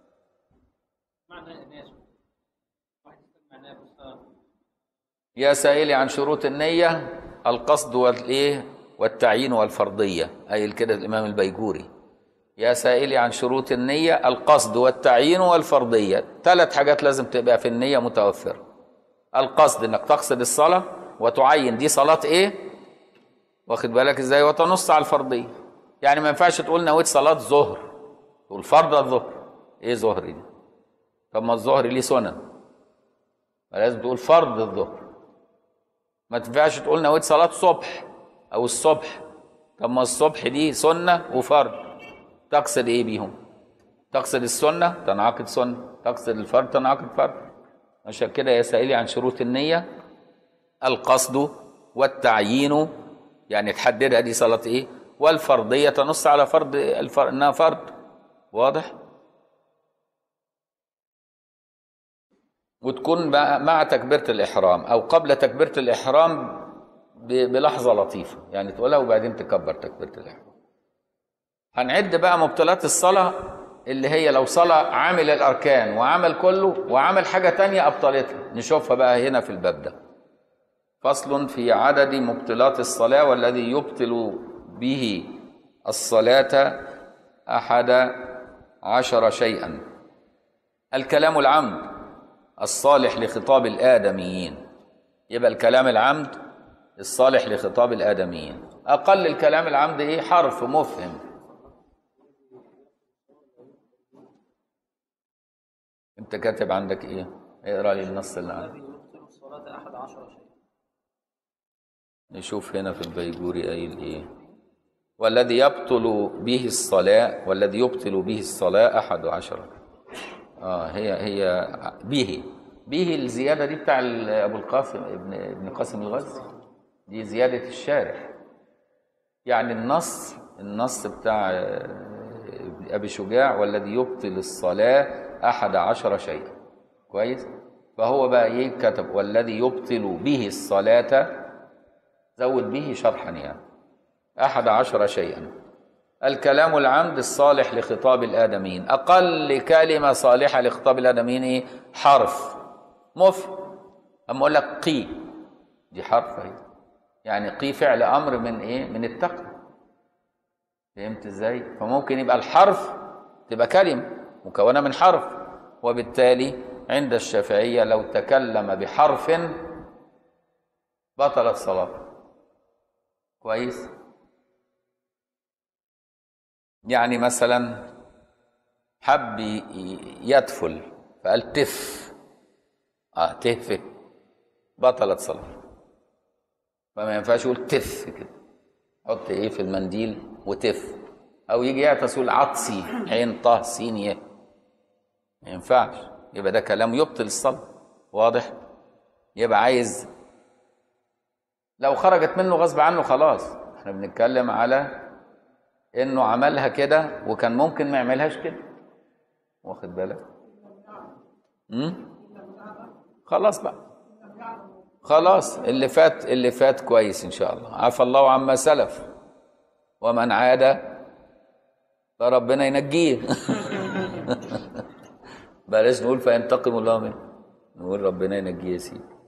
معنى الناس واحد يسمع معناه بالصلاة يا سائلي عن شروط النية القصد والإيه والتعيين والفرضية أي كده الإمام البيجوري يا سائلي عن شروط النية القصد والتعيين والفرضية ثلاث حاجات لازم تبقى في النية متوفرة القصد إنك تقصد الصلاة وتعين دي صلاة إيه واخد بالك ازاي وتنص على الفرضيه يعني ما ينفعش تقول نويت صلاه ظهر تقول فرض الظهر ايه ظهر دي طب ما الظهر ليه سنن لازم تقول فرض الظهر ما تنفعش تقول نويت صلاه صبح او الصبح طب ما الصبح دي سنه وفرض تقصد ايه بيهم تقصد السنه تنعقد سنه تقصد الفرض تنعقد فرض عشان كده يا سائلي عن شروط النيه القصد والتعيين يعني تحددها دي صلاة ايه والفرضية تنص على فرض الفر... انها فرض واضح وتكون بقى مع تكبيرة الإحرام أو قبل تكبيرة الإحرام ب... بلحظة لطيفة يعني تقولها وبعدين تكبر تكبيرة الإحرام هنعد بقى مبطلات الصلاة اللي هي لو صلاة عامل الأركان وعمل كله وعمل حاجة تانية أبطلتها نشوفها بقى هنا في الباب ده فصل في عدد مبطلات الصلاة والذي يبطل به الصلاة أحد عشر شيئا الكلام العمد الصالح لخطاب الآدميين يبقى الكلام العمد الصالح لخطاب الآدميين أقل الكلام العمد إيه حرف مفهم أنت كاتب عندك إيه اقرأ لي النص اللي عندك الذي يبطل الصلاة أحد عشر شيئا نشوف هنا في البيجوري قايل ايه والذي يبطل به الصلاة والذي يبطل به الصلاة أحد عشر اه هي هي به به الزيادة دي بتاع ال- أبو القاسم ابن ابن قاسم الغزي دي زيادة الشارح يعني النص النص بتاع آه، ابن أبي شجاع والذي يبطل الصلاة أحد عشر شيئا كويس فهو بقى ايه كتب والذي يبطل به الصلاة زود به شرحا يعني أحد عشر شيئا الكلام العمد الصالح لخطاب الآدميين أقل كلمة صالحة لخطاب الآدميين إيه؟ حرف مف أما أقول لك قي دي حرف أهي يعني قي فعل أمر من إيه؟ من التقوى فهمت إزاي؟ فممكن يبقى الحرف تبقى كلمة مكونة من حرف وبالتالي عند الشافعية لو تكلم بحرف بطلت صلاته كويس يعني مثلا حب ي- ي- يدفل فقال تف اه تف بطلت صلاة فما ينفعش يقول تف كده حط ايه في المنديل وتف او يجي يعطس يقول عطسي عين طه سين يه ما ينفعش يبقى ده كلام يبطل الصلاة واضح يبقى عايز لو خرجت منه غصب عنه خلاص احنا بنتكلم على انه عملها كده وكان ممكن ما يعملهاش كده واخد بالك امم خلاص بقى خلاص اللي فات اللي فات كويس ان شاء الله عفى الله عما سلف ومن عاد فربنا ينجيه بلاش نقول فينتقم الله منه نقول ربنا ينجيه يا سيدي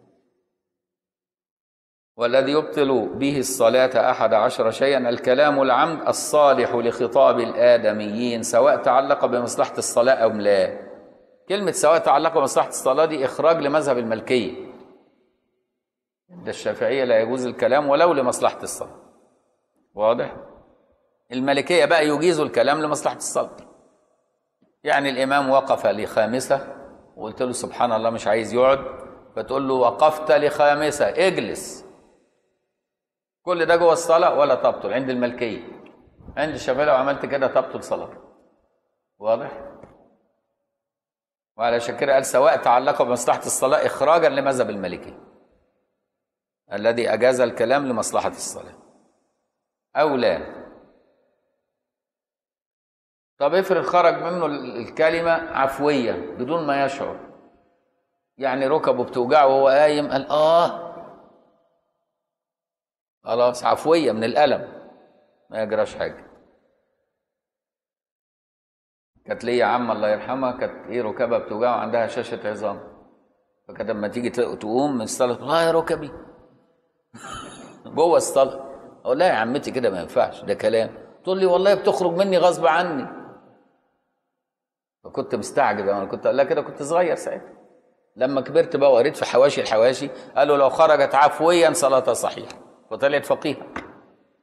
والذي يبطل به الصلاة أحد عشر شيئا الكلام العمد الصالح لخطاب الآدميين سواء تعلق بمصلحة الصلاة أو لا كلمة سواء تعلق بمصلحة الصلاة دي إخراج لمذهب الملكية عند الشافعية لا يجوز الكلام ولو لمصلحة الصلاة واضح؟ الملكية بقى يجيز الكلام لمصلحة الصلاة يعني الإمام وقف لخامسة وقلت له سبحان الله مش عايز يقعد فتقول له وقفت لخامسة اجلس كل ده جوه الصلاة ولا تبطل عند الملكية عند الشافعية لو عملت كده تبطل صلاة واضح؟ وعلى كده قال سواء تعلق بمصلحة الصلاة إخراجا لمذهب المالكي الذي أجاز الكلام لمصلحة الصلاة أو لا طب افرض خرج منه الكلمة عفوية بدون ما يشعر يعني ركبه بتوجعه وهو قايم قال آه خلاص عفوية من الألم ما يجراش حاجة كانت ليا عم الله يرحمها كانت ايه ركبها بتوجعها وعندها شاشة عظام فكانت لما تيجي تقوم من الصلاة تقول اه يا ركبي جوه الصلاة اقول لها يا عمتي كده ما ينفعش ده كلام تقول لي والله بتخرج مني غصب عني فكنت مستعجب انا كنت اقول لها كده كنت صغير ساعتها لما كبرت بقى وقريت في حواشي الحواشي قالوا لو خرجت عفويا صلاتها صحيحه وطلعت فقيهه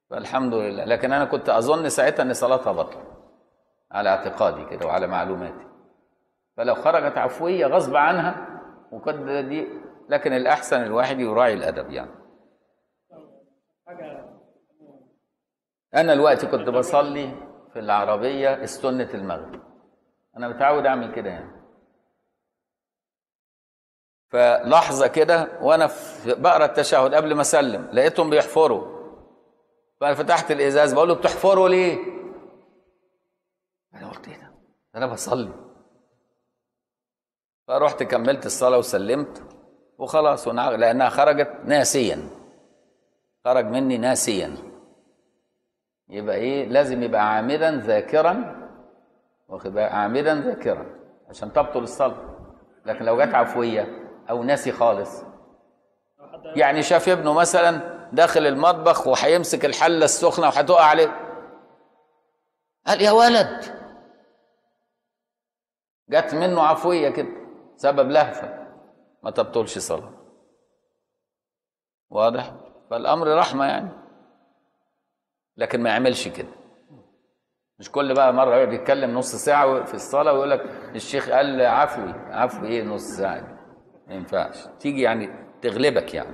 فالحمد لله لكن انا كنت اظن ساعتها ان صلاتها بطل على اعتقادي كده وعلى معلوماتي فلو خرجت عفويه غصب عنها وقد دي لكن الاحسن الواحد يراعي الادب يعني حاجه انا الوقت كنت بصلي في العربيه استنة المغرب انا متعود اعمل كده يعني فلحظه كده وانا في بقرا التشهد قبل ما اسلم لقيتهم بيحفروا فانا فتحت الازاز بقول له بتحفروا ليه انا قلت ايه ده انا بصلي فرحت كملت الصلاه وسلمت وخلاص ونع- لانها خرجت ناسيا خرج مني ناسيا يبقى ايه لازم يبقى عامدا ذاكرا واخد بالك عامدا ذاكرا عشان تبطل الصلاه لكن لو جت عفويه او ناسي خالص يعني شاف ابنه مثلا داخل المطبخ وهيمسك الحله السخنه وهتقع عليه قال يا ولد جت منه عفويه كده سبب لهفه ما تبطلش صلاه واضح فالامر رحمه يعني لكن ما يعملش كده مش كل بقى مره يقعد يتكلم نص ساعه في الصلاه ويقول لك الشيخ قال عفوي عفوي ايه نص ساعه دي ما ينفعش تيجي يعني تغلبك يعني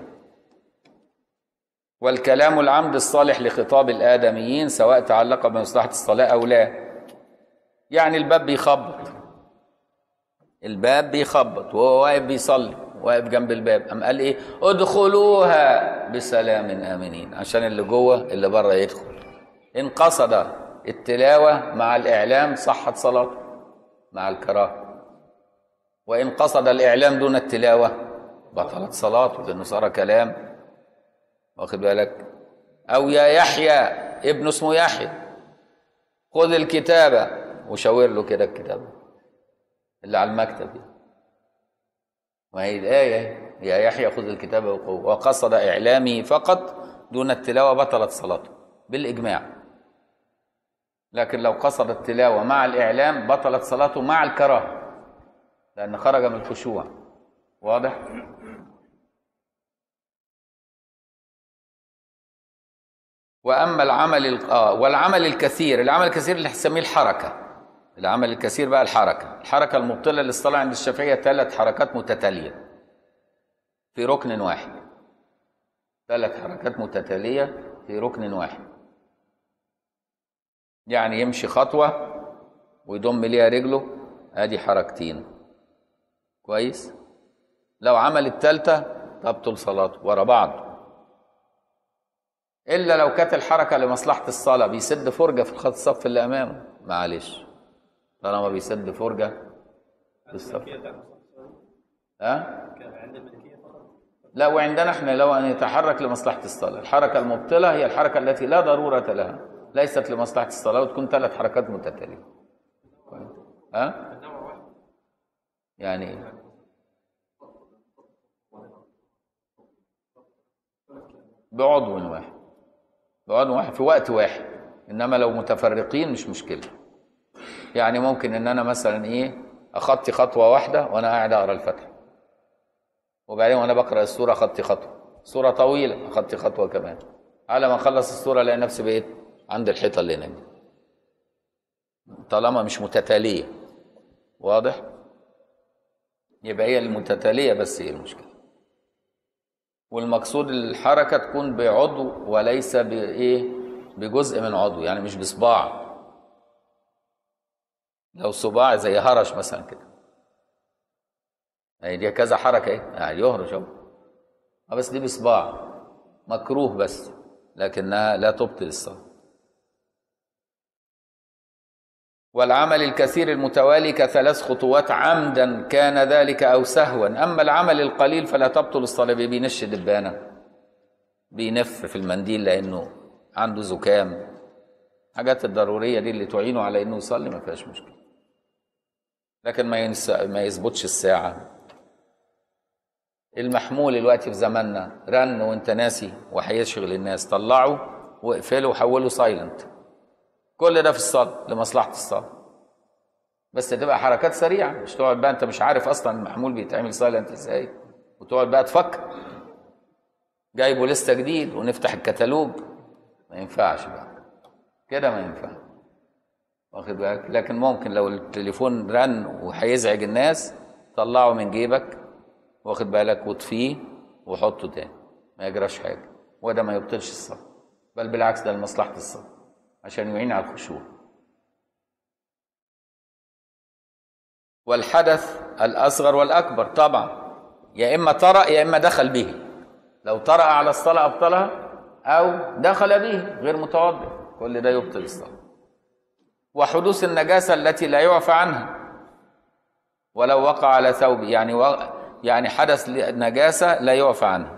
والكلام العمد الصالح لخطاب الآدميين سواء تعلق بمصلحة الصلاة أو لا يعني الباب بيخبط الباب بيخبط وهو واقف بيصلي واقف جنب الباب قام قال ايه ادخلوها بسلام امنين عشان اللي جوه اللي بره يدخل ان قصد التلاوه مع الاعلام صحت صلاته مع الكراهه وان قصد الاعلام دون التلاوه بطلت صلاته لانه صار كلام واخد بالك او يا يحيى ابنه اسمه يحيى خذ الكتابه وشاور له كده الكتابه اللي على المكتب دي وهي الآية يا يحيى خذ الكتاب وقوة وقصد إعلامه فقط دون التلاوة بطلت صلاته بالإجماع لكن لو قصد التلاوة مع الإعلام بطلت صلاته مع الكراهة لأن خرج من الخشوع واضح؟ وأما العمل ال- آه والعمل الكثير العمل الكثير اللي هنسميه الحركة العمل الكثير بقى الحركة الحركة المبطلة للصلاة عند الشافعية ثلاث حركات متتالية في ركن واحد ثلاث حركات متتالية في ركن واحد يعني يمشي خطوة ويضم ليها رجله ادي حركتين كويس لو عمل التالتة تبطل صلاته ورا بعض الا لو كانت الحركة لمصلحة الصلاة بيسد فرجة في الخط الصف اللي امامه معلش طالما بيسد فرجة في الصف ها عند الملكيه فقط لا وعندنا احنا لو ان يتحرك لمصلحه الصلاه الحركه المبطله هي الحركه التي لا ضروره لها ليست لمصلحه الصلاه وتكون ثلاث حركات متتاليه كويس. ها يعني إيه؟ بعضو واحد بعضو واحد في وقت واحد انما لو متفرقين مش مشكله يعني ممكن ان انا مثلا ايه اخطي خطوه واحده وانا قاعد اقرا الفاتحه وبعدين وانا بقرا السوره خطي خطوه سوره طويله خطي خطوه كمان على ما اخلص السوره الاقي نفسي بقيت عند الحيطه اللي هناك دي. طالما مش متتاليه واضح يبقى هي المتتاليه بس هي المشكله والمقصود الحركه تكون بعضو وليس بايه بجزء من عضو يعني مش بصباع لو صباع زي هرش مثلا كده يعني دي كذا حركه ايه يعني يهرش اهو آه بس دي بصباع مكروه بس لكنها لا تبطل الصلاه والعمل الكثير المتوالي كثلاث خطوات عمدا كان ذلك او سهوا اما العمل القليل فلا تبطل الصلاه بيه بينش دبانه بينف في المنديل لانه عنده زكام حاجات الضروريه دي اللي تعينه على انه يصلي ما فيهاش مشكله لكن ما ينس... ما يظبطش الساعه المحمول الوقت في زماننا رن وانت ناسي وهيشغل الناس طلعه واقفله وحوله سايلنت كل ده في الصلاه لمصلحه الصلاه بس تبقى حركات سريعه مش تقعد بقى انت مش عارف اصلا المحمول بيتعمل سايلنت ازاي وتقعد بقى تفكر جايبه لسه جديد ونفتح الكتالوج ما ينفعش بقى كده ما ينفع واخد بالك لكن ممكن لو التليفون رن وهيزعج الناس طلعه من جيبك واخد بالك وطفيه وحطه تاني ما يجراش حاجه وده ما يبطلش الصلاه بل بالعكس ده لمصلحه الصلاه عشان يعين على الخشوع والحدث الاصغر والاكبر طبعا يا اما طرأ يا اما دخل به لو طرأ على الصلاه ابطلها او دخل به غير متوضئ كل ده يبطل الصلاه وحدوث النجاسه التي لا يعفى عنها ولو وقع على ثوب يعني و... يعني حدث نجاسه لا يعفى عنها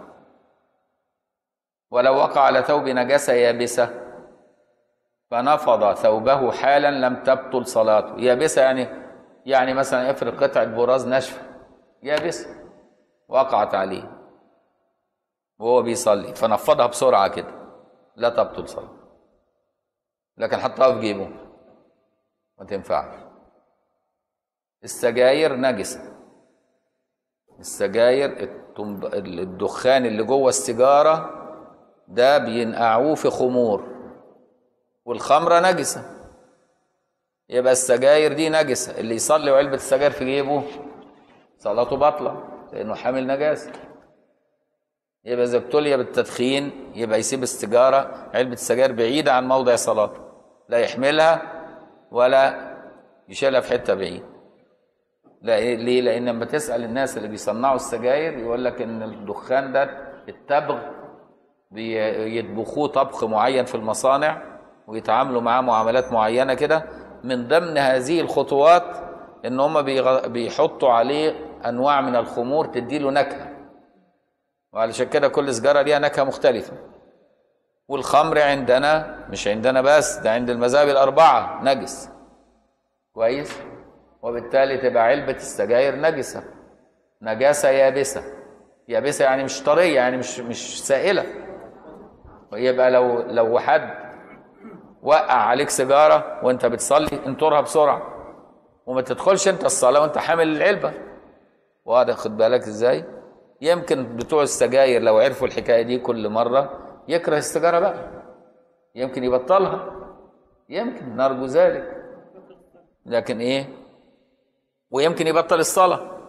ولو وقع على ثوب نجاسه يابسه فنفض ثوبه حالا لم تبطل صلاته يابسه يعني يعني مثلا افرض قطعه براز ناشفه يابسه وقعت عليه وهو بيصلي فنفضها بسرعه كده لا تبطل صلاته لكن حطها في جيبه ما تنفعش السجاير نجسة السجاير التنب... الدخان اللي جوه السيجارة ده بينقعوه في خمور والخمرة نجسة يبقى السجاير دي نجسة اللي يصلي وعلبة السجاير في جيبه صلاته باطلة لأنه حامل نجاسة يبقى إذا ابتلي بالتدخين يبقى يسيب السيجارة علبة السجاير بعيدة عن موضع صلاته لا يحملها ولا يشيلها في حتة بعيد لا إيه ليه؟ لأن لما تسأل الناس اللي بيصنعوا السجاير يقول لك إن الدخان ده التبغ بيطبخوه طبخ معين في المصانع ويتعاملوا معاه معاملات معينة كده من ضمن هذه الخطوات إن هم بيغ... بيحطوا عليه أنواع من الخمور تديله نكهة وعلشان كده كل سجارة ليها نكهة مختلفة والخمر عندنا مش عندنا بس ده عند المذاهب الأربعة نجس كويس وبالتالي تبقى علبة السجاير نجسة نجاسة يابسة يابسة يعني مش طرية يعني مش مش سائلة ويبقى لو لو حد وقع عليك سيجارة وانت بتصلي انطرها بسرعة وما تدخلش انت الصلاة وانت حامل العلبة واضح خد بالك ازاي يمكن بتوع السجاير لو عرفوا الحكاية دي كل مرة يكره السيجارة بقى يمكن يبطلها يمكن نرجو ذلك لكن ايه ويمكن يبطل الصلاة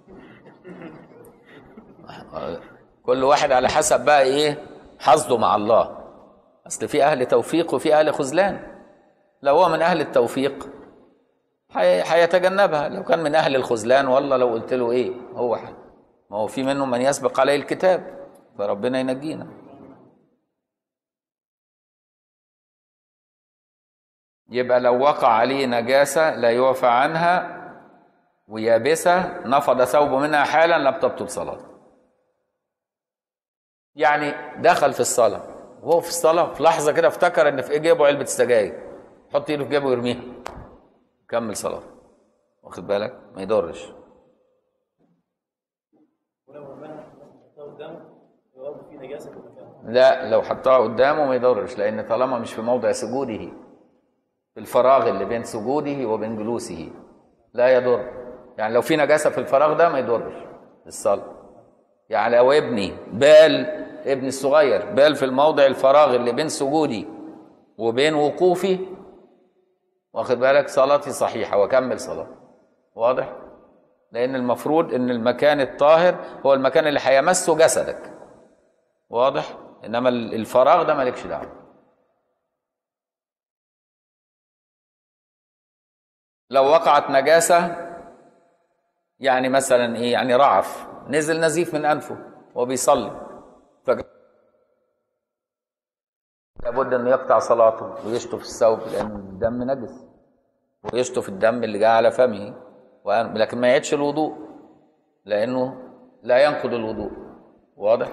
كل واحد على حسب بقى ايه حظه مع الله اصل في اهل توفيق وفي اهل خذلان لو هو من اهل التوفيق هيتجنبها لو كان من اهل الخذلان والله لو قلت له ايه هو حي. ما هو في منهم من يسبق عليه الكتاب فربنا ينجينا يبقى لو وقع عليه نجاسة لا يعفى عنها ويابسة نفض ثوبه منها حالا لم تبطل صلاته يعني دخل في الصلاة وهو في الصلاة في لحظة كده افتكر ان في جيبه علبة السجاير حط ايده في جيبه ويرميها كمل صلاته واخد بالك ما يضرش ولو رماها حطها قدامه يبقى في نجاسه في المكان لا لو حطها قدامه ما يضرش لان طالما مش في موضع سجوده في الفراغ اللي بين سجوده وبين جلوسه لا يضر يعني لو في نجاسه في الفراغ ده ما يضرش الصلاه يعني لو ابني بال ابني الصغير بال في الموضع الفراغ اللي بين سجودي وبين وقوفي واخد بالك صلاتي صحيحه واكمل صلاتي واضح لان المفروض ان المكان الطاهر هو المكان اللي هيمسه جسدك واضح انما الفراغ ده مالكش دعوه لو وقعت نجاسه يعني مثلا ايه يعني رعف نزل نزيف من انفه وهو بيصلي فج... لابد انه يقطع صلاته ويشطف الثوب لان الدم نجس ويشطف الدم اللي جاء على فمه وأن... لكن ما يعيدش الوضوء لانه لا ينقض الوضوء واضح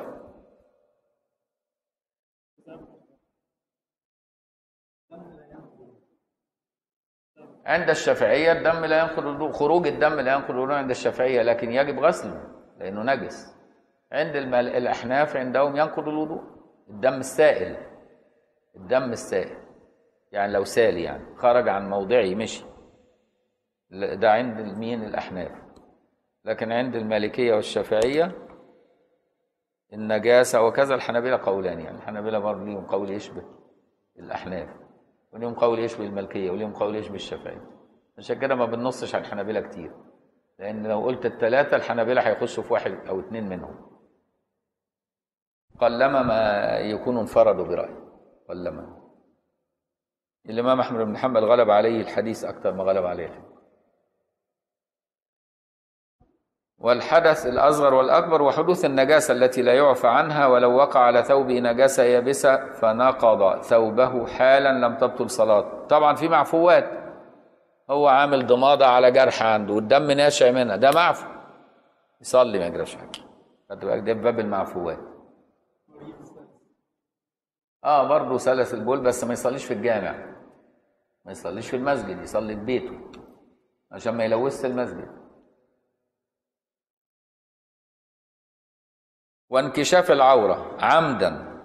عند الشافعية الدم لا ينقض الوضوء خروج الدم لا ينقض الوضوء عند الشافعية لكن يجب غسله لأنه نجس عند المل... الأحناف عندهم ينقض الوضوء الدم السائل الدم السائل يعني لو سال يعني خرج عن موضعه مشي ده عند مين الأحناف لكن عند المالكية والشافعية النجاسة وكذا الحنابلة قولان يعني الحنابلة برضه ليهم قول يشبه الأحناف وليهم قول يشبه الملكية وليهم قول يشبه الشافعية عشان كده ما بننصش على الحنابلة كتير لأن لو قلت الثلاثة الحنابلة هيخشوا في واحد أو اتنين منهم قلما ما يكونوا انفردوا برأي قلما الإمام أحمد بن حنبل غلب عليه الحديث أكثر ما غلب عليه الحديث والحدث الأصغر والأكبر وحدوث النجاسة التي لا يعفى عنها ولو وقع على ثوبه نجاسة يابسة فنقض ثوبه حالا لم تبطل صلاته طبعا في معفوات هو عامل ضمادة على جرح عنده والدم ناشع منها ده معفو يصلي ما يجراش حاجة خدت بالك ده باب المعفوات اه برضه سلس البول بس ما يصليش في الجامع ما يصليش في المسجد يصلي في بيته عشان ما يلوثش المسجد وانكشاف العورة عمدا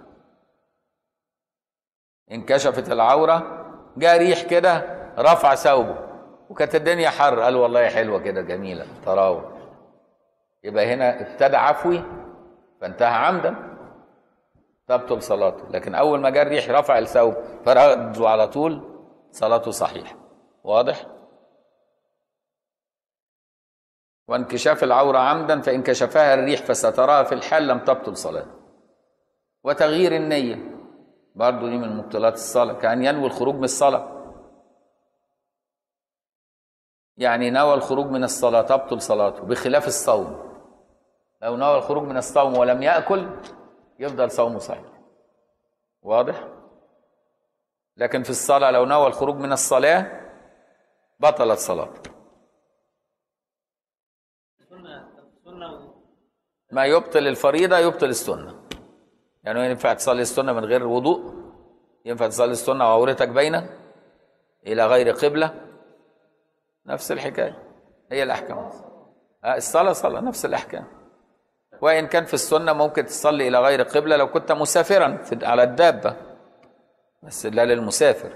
انكشفت العورة جاء ريح كده رفع ثوبه وكانت الدنيا حر قال والله حلوة كده جميلة تراوح يبقى هنا ابتدى عفوي فانتهى عمدا تبطل صلاته لكن أول ما جاء الريح رفع الثوب فرده على طول صلاته صحيحة واضح؟ وانكشاف العورة عمدا فإن كشفها الريح فستراها في الحال لم تبطل صلاته وتغيير النية برضو دي من مبطلات الصلاة كأن ينوي الخروج من الصلاة يعني نوى الخروج من الصلاة تبطل صلاته بخلاف الصوم لو نوى الخروج من الصوم ولم يأكل يفضل صومه صحيح واضح لكن في الصلاة لو نوى الخروج من الصلاة بطلت صلاته السنة السنة ما يبطل الفريضة يبطل السنة يعني ينفع تصلي السنة من غير وضوء ينفع تصلي السنة وعورتك باينة إلى غير قبلة نفس الحكاية هي الأحكام آه، الصلاة صلاة نفس الأحكام وإن كان في السنة ممكن تصلي إلى غير قبلة لو كنت مسافرا في على الدابة بس لا للمسافر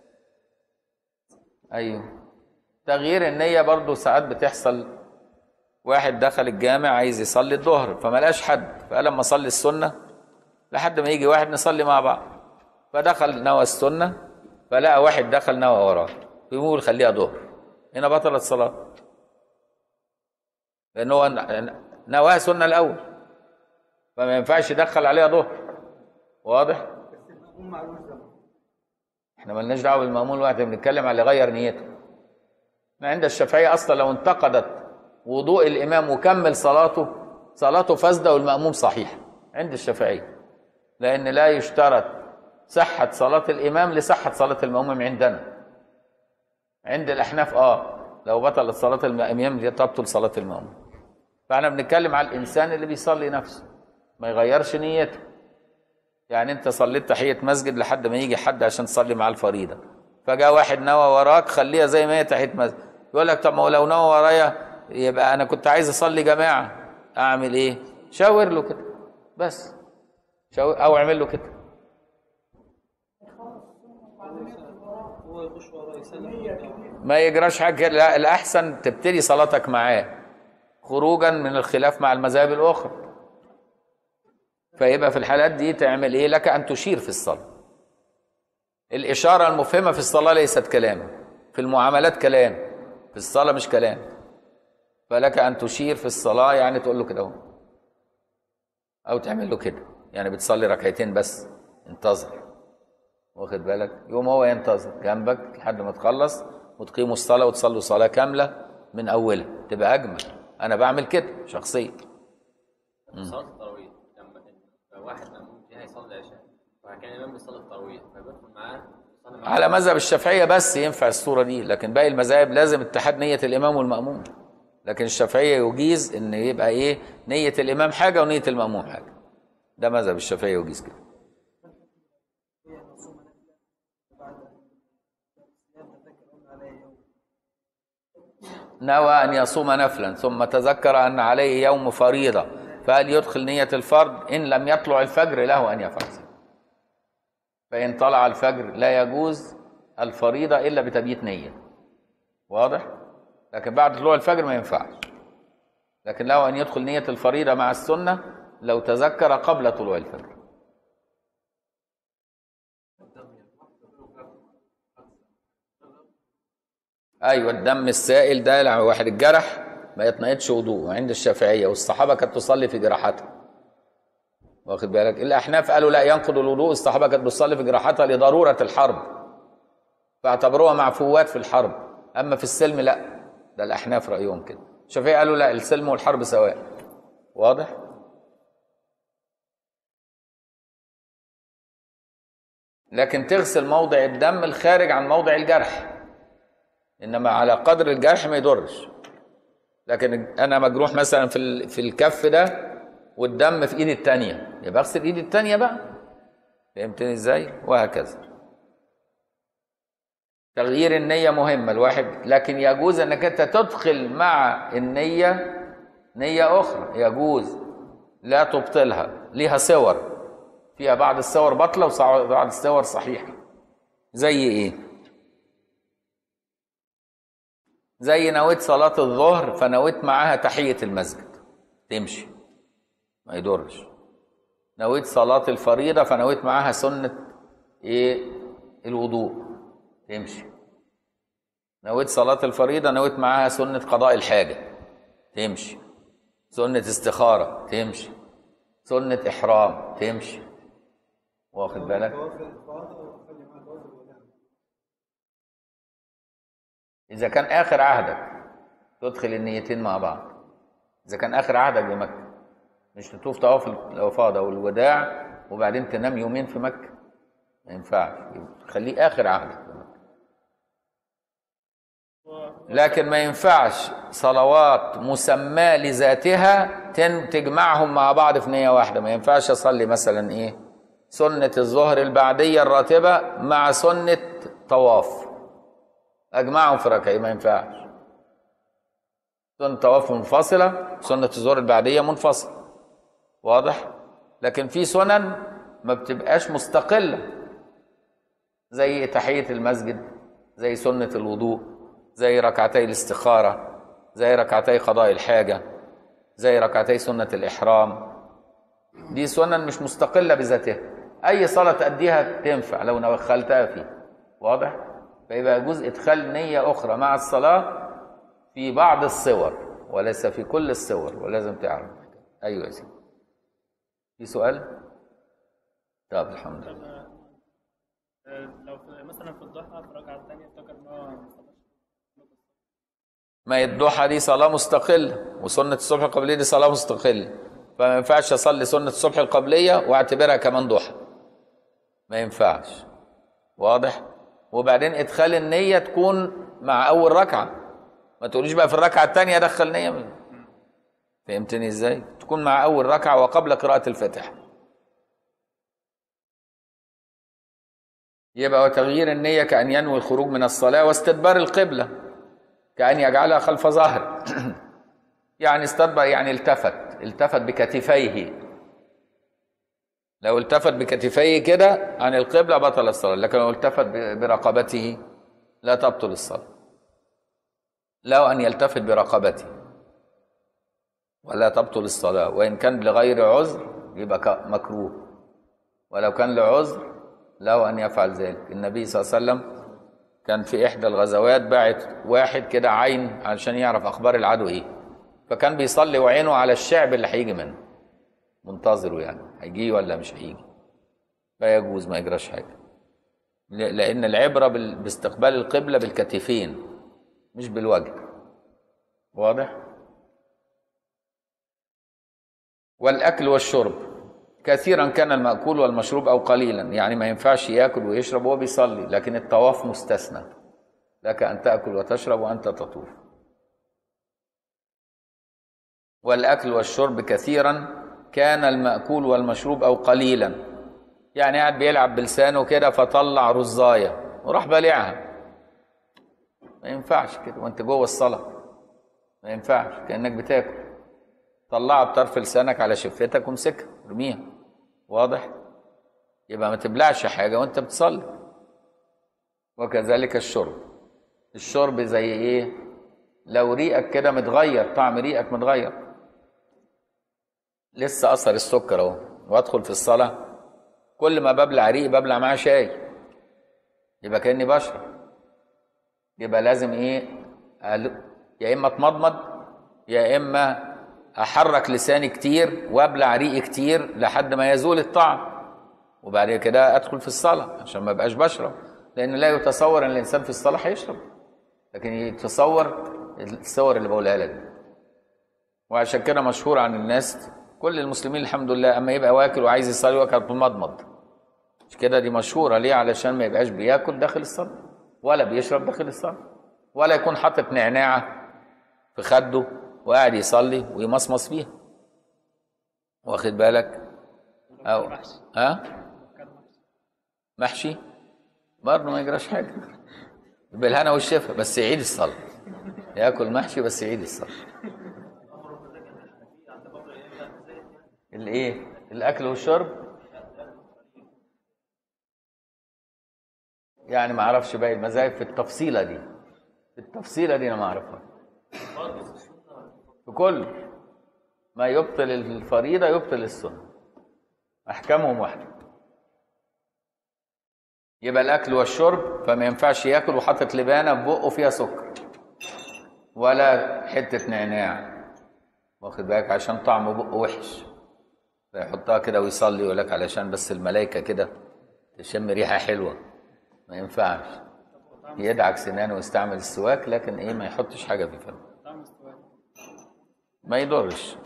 أيوه تغيير النية برضو ساعات بتحصل واحد دخل الجامع عايز يصلي الظهر فما لقاش حد فقال لما اصلي السنه لحد ما يجي واحد نصلي مع بعض فدخل نوى السنه فلقى واحد دخل نوى وراه يقول خليها ظهر هنا بطلت صلاه لان هو نواها سنه الاول فما ينفعش يدخل عليها ظهر واضح احنا مالناش دعوه بالمامون الواحد بنتكلم على اللي غير نيته احنا عند الشافعيه اصلا لو انتقدت وضوء الامام وكمل صلاته صلاته فاسده والماموم صحيح عند الشافعيه لان لا يشترط صحه صلاه الامام لصحه صلاه الماموم عندنا عند الاحناف اه لو بطلت صلاه الامام تبطل صلاه الماموم فاحنا بنتكلم على الانسان اللي بيصلي نفسه ما يغيرش نيته يعني انت صليت تحيه مسجد لحد ما يجي حد عشان تصلي معاه الفريضه فجاء واحد نوى وراك خليها زي ما هي تحيه مسجد يقول لك طب ما هو لو نوى ورايا يبقى انا كنت عايز اصلي جماعه اعمل ايه شاور له كده بس شاور او اعمل له كده هو يخش وراه يسلم ما يجراش حاجه لا الاحسن تبتدي صلاتك معاه خروجا من الخلاف مع المذاهب الاخرى فيبقى في الحالات دي تعمل ايه لك ان تشير في الصلاه الاشاره المفهمه في الصلاه ليست كلاما في المعاملات كلام في الصلاه مش كلام فلك ان تشير في الصلاه يعني تقول له كده اهو او تعمل له كده يعني بتصلي ركعتين بس انتظر واخد بالك يقوم هو ينتظر جنبك لحد ما تخلص وتقيموا الصلاه وتصلوا صلاه كامله من اولها تبقى اجمل انا بعمل كده شخصيا صلاة التراويح لما كان واحد مأموم فيها يصلي عشاء فكان الإمام بيصلي التراويح فبيدخل معاه يصلي معاه على مذهب الشافعيه بس ينفع الصوره دي لكن باقي المذاهب لازم اتحاد نيه الامام والماموم لكن الشافعيه يجيز ان يبقى ايه نيه الامام حاجه ونيه الماموم حاجه ده مذهب الشافعيه يجيز كده نوى أن يصوم نفلا ثم تذكر أن عليه يوم فريضة فهل يدخل نية الفرض إن لم يطلع الفجر له أن يفعل ذلك فإن طلع الفجر لا يجوز الفريضة إلا بتبييت نية واضح؟ لكن بعد طلوع الفجر ما ينفعش لكن له أن يدخل نية الفريضة مع السنة لو تذكر قبل طلوع الفجر ايوه الدم السائل ده لما واحد الجرح ما يتنقضش وضوء عند الشافعيه والصحابه كانت تصلي في جراحتها واخد بالك الاحناف قالوا لا ينقض الوضوء الصحابه كانت بتصلي في جراحتها لضروره الحرب فاعتبروها معفوات في الحرب اما في السلم لا ده الاحناف رايهم كده الشافعيه قالوا لا السلم والحرب سواء واضح لكن تغسل موضع الدم الخارج عن موضع الجرح انما على قدر الجرح ما يضرش لكن انا مجروح مثلا في ال- في الكف ده والدم في ايدي التانية يبقى اغسل ايدي التانية بقى فهمتني ازاي وهكذا تغيير النية مهمة الواحد لكن يجوز انك انت تدخل مع النية نية اخرى يجوز لا تبطلها ليها صور فيها بعض الصور باطلة وبعض الصور صحيحة زي ايه زي نويت صلاة الظهر فنويت معاها تحية المسجد تمشي ما يضرش نويت صلاة الفريضة فنويت معاها سنة ايه الوضوء تمشي نويت صلاة الفريضة نويت معاها سنة قضاء الحاجة تمشي سنة استخارة تمشي سنة إحرام تمشي واخد بالك إذا كان آخر عهدك تدخل النيتين مع بعض إذا كان آخر عهدك بمكة مش تطوف طواف الإفاضة والوداع وبعدين تنام يومين في مكة ما ينفعش خليه آخر عهدك بمكة لكن ما ينفعش صلوات مسماة لذاتها تن- تجمعهم مع بعض في نية واحدة ما ينفعش أصلي مثلا إيه سنة الظهر البعدية الراتبة مع سنة طواف أجمعهم في ركعة ما ينفعش سنة طواف منفصلة سنة الظهر البعدية منفصلة واضح لكن في سنن ما بتبقاش مستقلة زي تحية المسجد زي سنة الوضوء زي ركعتي الاستخارة زي ركعتي قضاء الحاجة زي ركعتي سنة الإحرام دي سنن مش مستقلة بذاتها أي صلاة تأديها تنفع لو دخلتها فيه واضح؟ فيبقى يجوز إدخال نية أخرى مع الصلاة في بعض الصور وليس في كل الصور ولازم تعرف أيوة يا سيدي في سؤال؟ طب الحمد لله آه، لو في مثلا في الضحى في الركعه الثانيه افتكر ان هو ما صلاش ما هي الضحى دي صلاة مستقلة وسنة الصبح القبلية دي صلاة مستقلة فما ينفعش أصلي سنة الصبح القبلية وأعتبرها كمان ضحى ما ينفعش واضح وبعدين إدخال النية تكون مع أول ركعة ما تقوليش بقى في الركعة الثانية أدخل نية فهمتني إزاي تكون مع أول ركعة وقبل قراءة الفاتحة يبقى وتغيير النية كأن ينوي الخروج من الصلاة واستدبار القبلة كأن يجعلها خلف ظهر يعني استدبر يعني التفت التفت بكتفيه لو التفت بكتفيه كده عن القبلة بطل الصلاة لكن لو التفت ب- برقبته لا تبطل الصلاة لو أن يلتفت برقبته ولا تبطل الصلاة وإن كان لغير عذر يبقى ك- مكروه ولو كان لعذر له أن يفعل ذلك النبي صلى الله عليه وسلم كان في إحدى الغزوات باعت واحد كده عين علشان يعرف أخبار العدو إيه فكان بيصلي وعينه على الشعب اللي هيجي منه منتظره يعني هيجي ولا مش هيجي فيجوز ما يجراش حاجة ل- لأن العبرة بال- باستقبال القبلة بالكتفين مش بالوجه واضح؟ والأكل والشرب كثيرا كان المأكول والمشروب أو قليلا يعني ما ينفعش يأكل ويشرب وهو بيصلي لكن الطواف مستثنى لك أن تأكل وتشرب وأنت تطوف والأكل والشرب كثيرا كان المأكول والمشروب أو قليلا يعني قاعد بيلعب بلسانه كده فطلع رزاية وراح بلعها ما ينفعش كده وانت جوه الصلاة ما ينفعش كأنك بتاكل طلعها بطرف لسانك على شفتك وامسكها ارميها واضح يبقى ما تبلعش حاجة وانت بتصلي وكذلك الشرب الشرب زي ايه لو ريقك كده متغير طعم ريقك متغير لسه اثر السكر اهو وادخل في الصلاه كل ما ببلع ريق ببلع معاه شاي يبقى كاني بشرب يبقى لازم ايه أل- يا اما اتمضمض يا اما احرك لساني كتير وابلع ريقي كتير لحد ما يزول الطعم وبعد كده ادخل في الصلاه عشان ما ابقاش بشرب لان لا يتصور ان الانسان في الصلاه هيشرب لكن يتصور الصور اللي بقولها لك دي وعشان كده مشهور عن الناس كل المسلمين الحمد لله اما يبقى واكل وعايز يصلي واكل مضمض مش كده دي مشهوره ليه علشان ما يبقاش بياكل داخل الصلاه ولا بيشرب داخل الصلاه ولا يكون حاطط نعناعه في خده وقاعد يصلي ويمصمص فيها واخد بالك او ها محشي برضه ما يجراش حاجه بالهنا والشفا بس يعيد الصلاه ياكل محشي بس يعيد الصلاه الايه الاكل والشرب يعني ما اعرفش باقي المذاهب في التفصيله دي في التفصيله دي انا ما اعرفها في كل ما يبطل الفريضه يبطل السنه احكامهم واحده يبقى الاكل والشرب فما ينفعش ياكل وحاطط لبانه في بقه فيها سكر ولا حته نعناع واخد بالك عشان طعم بقه وحش فيحطها كده ويصلي يقول لك علشان بس الملائكه كده تشم ريحه حلوه ما ينفعش يدعك سنانه ويستعمل السواك لكن ايه ما يحطش حاجه في فمه ما يضرش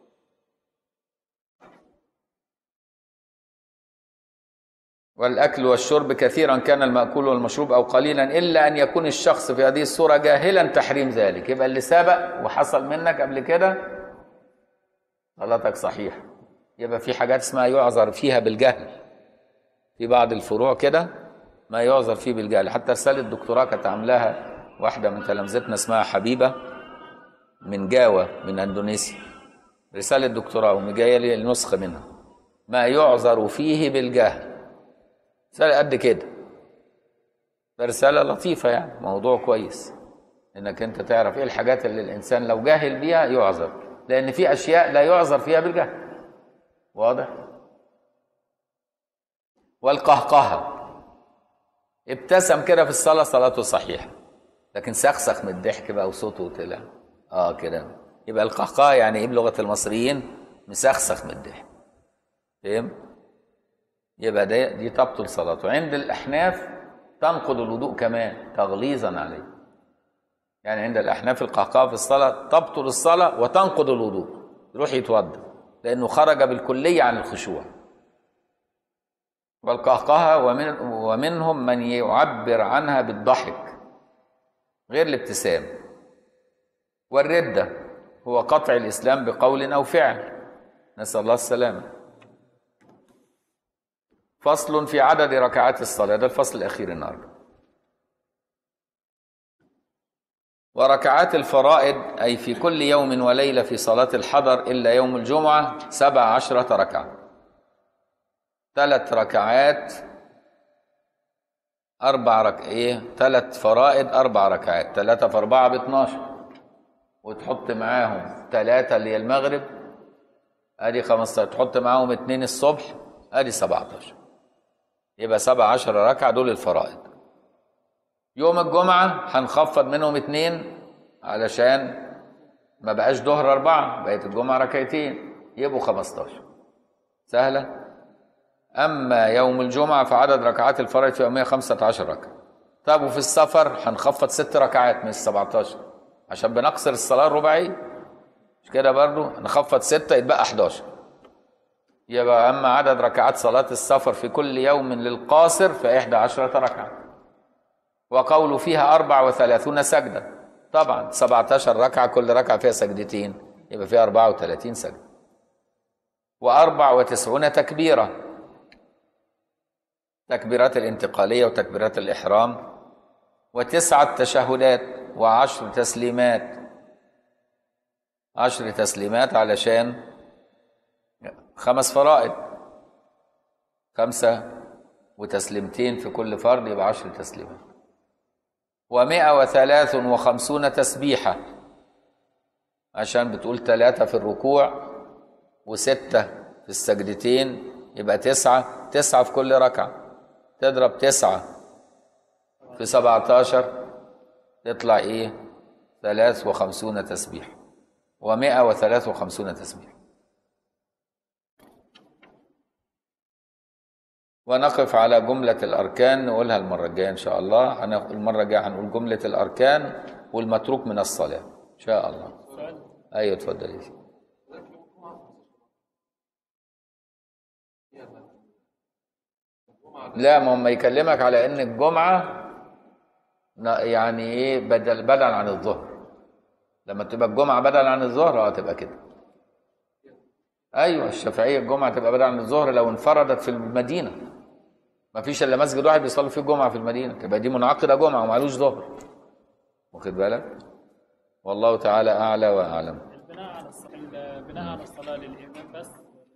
والأكل والشرب كثيرا كان المأكول والمشروب أو قليلا إلا أن يكون الشخص في هذه الصورة جاهلا تحريم ذلك يبقى اللي سبق وحصل منك قبل كده غلطك صحيح يبقى في حاجات اسمها يعذر فيها بالجهل في بعض الفروع كده ما يعذر فيه بالجهل حتى رسالة دكتوراه كانت عاملاها واحدة من تلامذتنا اسمها حبيبة من جاوة من أندونيسيا رسالة دكتوراه ومجاية لي نسخة منها ما يعذر فيه بالجهل رسالة قد كده رسالة لطيفة يعني موضوع كويس انك انت تعرف ايه الحاجات اللي الانسان لو جاهل بيها يعذر لان في اشياء لا يعذر فيها بالجهل واضح والقهقهة ابتسم كده في الصلاة صلاته صحيحة لكن سخسخ من الضحك بقى وصوته طلع اه كده يبقى القهقهة يعني ايه بلغة المصريين مسخسخ من الضحك فهمت يبقى ده دي تبطل صلاته عند الأحناف تنقض الوضوء كمان تغليظا عليه يعني عند الأحناف القهقهة في الصلاة تبطل الصلاة وتنقض الوضوء يروح يتوضا لأنه خرج بالكلية عن الخشوع والقهقهة ومن ومنهم من يعبر عنها بالضحك غير الابتسام والردة هو قطع الإسلام بقول أو فعل نسأل الله السلامة فصل في عدد ركعات الصلاة ده الفصل الأخير النهارده وركعات الفرائض أي في كل يوم وليلة في صلاة الحضر إلا يوم الجمعة سبع عشرة ركعة ثلاث ركعات أربع رك إيه ثلاث فرائض أربع ركعات ثلاثة في أربعة باتناشر وتحط معاهم ثلاثة اللي هي المغرب أدي 15 تحط معاهم اتنين الصبح أدي 17 يبقى 17 ركعة دول الفرائض يوم الجمعة هنخفض منهم اتنين علشان ما بقاش ظهر أربعة بقت الجمعة ركعتين يبقوا 15 سهلة أما يوم الجمعة فعدد ركعات الفرائض في يومية 15 ركعة طب وفي السفر هنخفض ست ركعات من ال 17 عشان بنقصر الصلاة الرباعية مش كده برضو نخفض ستة يتبقى 11 يبقى أما عدد ركعات صلاة السفر في كل يوم للقاصر فإحدى عشرة ركعة وقول فيها أربع وثلاثون سجدة طبعا 17 ركعة كل ركعة فيها سجدتين يبقى فيها 34 سجدة وأربع وتسعون تكبيرة تكبيرات الانتقالية وتكبيرات الإحرام وتسعة تشهدات وعشر تسليمات عشر تسليمات علشان خمس فرائض خمسة وتسليمتين في كل فرض يبقى عشر تسليمات ومائة وثلاث وخمسون تسبيحة عشان بتقول ثلاثة في الركوع وستة في السجدتين يبقى تسعة تسعة في كل ركعة تضرب تسعة في سبعتاشر تطلع ايه ثلاث وخمسون تسبيح ومائة وثلاث وخمسون تسبيح ونقف على جملة الأركان نقولها المرة الجاية إن شاء الله أنا المرة الجاية هنقول جملة الأركان والمتروك من الصلاة إن شاء الله أيوة اتفضل يا سيدي. لا ما هم يكلمك على ان الجمعه ن- يعني ايه بدل بدل عن الظهر لما تبقى الجمعه بدل عن الظهر اه تبقى كده ايوه الشافعيه الجمعه تبقى بدل عن الظهر لو انفردت في المدينه ما فيش الا مسجد واحد بيصلي فيه الجمعه في المدينه تبقى دي منعقده جمعه ومعلوش ظهر واخد بالك والله تعالى اعلى واعلم البناء على الص... البناء على الصلاة للإمام بس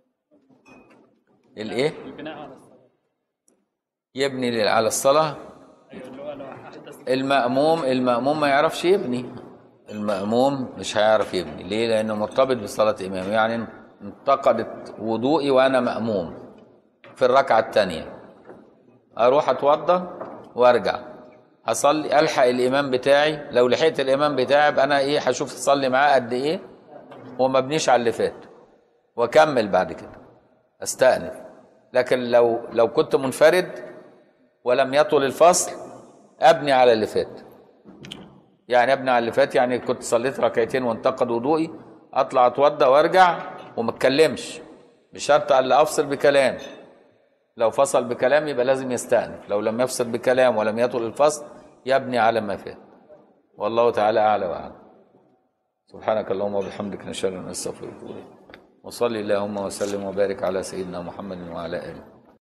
الايه البناء على الصلاة يبني لل- على الصلاه أيوة اللي هو لو أحدث المأموم المأموم ما يعرفش يبني المأموم مش هيعرف يبني ليه لأنه مرتبط بصلاة إمامه يعني انتقدت وضوئي وأنا مأموم في الركعة الثانية أروح أتوضى وأرجع هصلي ألحق الإمام بتاعي لو لحقت الإمام بتاعي يبقى أنا إيه هشوف تصلي معاه قد إيه وما ابنيش على اللي فات وأكمل بعد كده أستأنف لكن لو لو كنت منفرد ولم يطل الفصل ابني على اللي فات يعني ابني على اللي فات يعني كنت صليت ركعتين وانتقد وضوئي اطلع اتوضى وارجع وما اتكلمش بشرط الا افصل بكلام لو فصل بكلام يبقى لازم يستأنف لو لم يفصل بكلام ولم يطل الفصل يبني على ما فات والله تعالى اعلى واعلم سبحانك اللهم وبحمدك نشهد ان لا اله الا انت نستغفرك ونتوب اليك وصلي اللهم وسلم وبارك على سيدنا محمد وعلى اله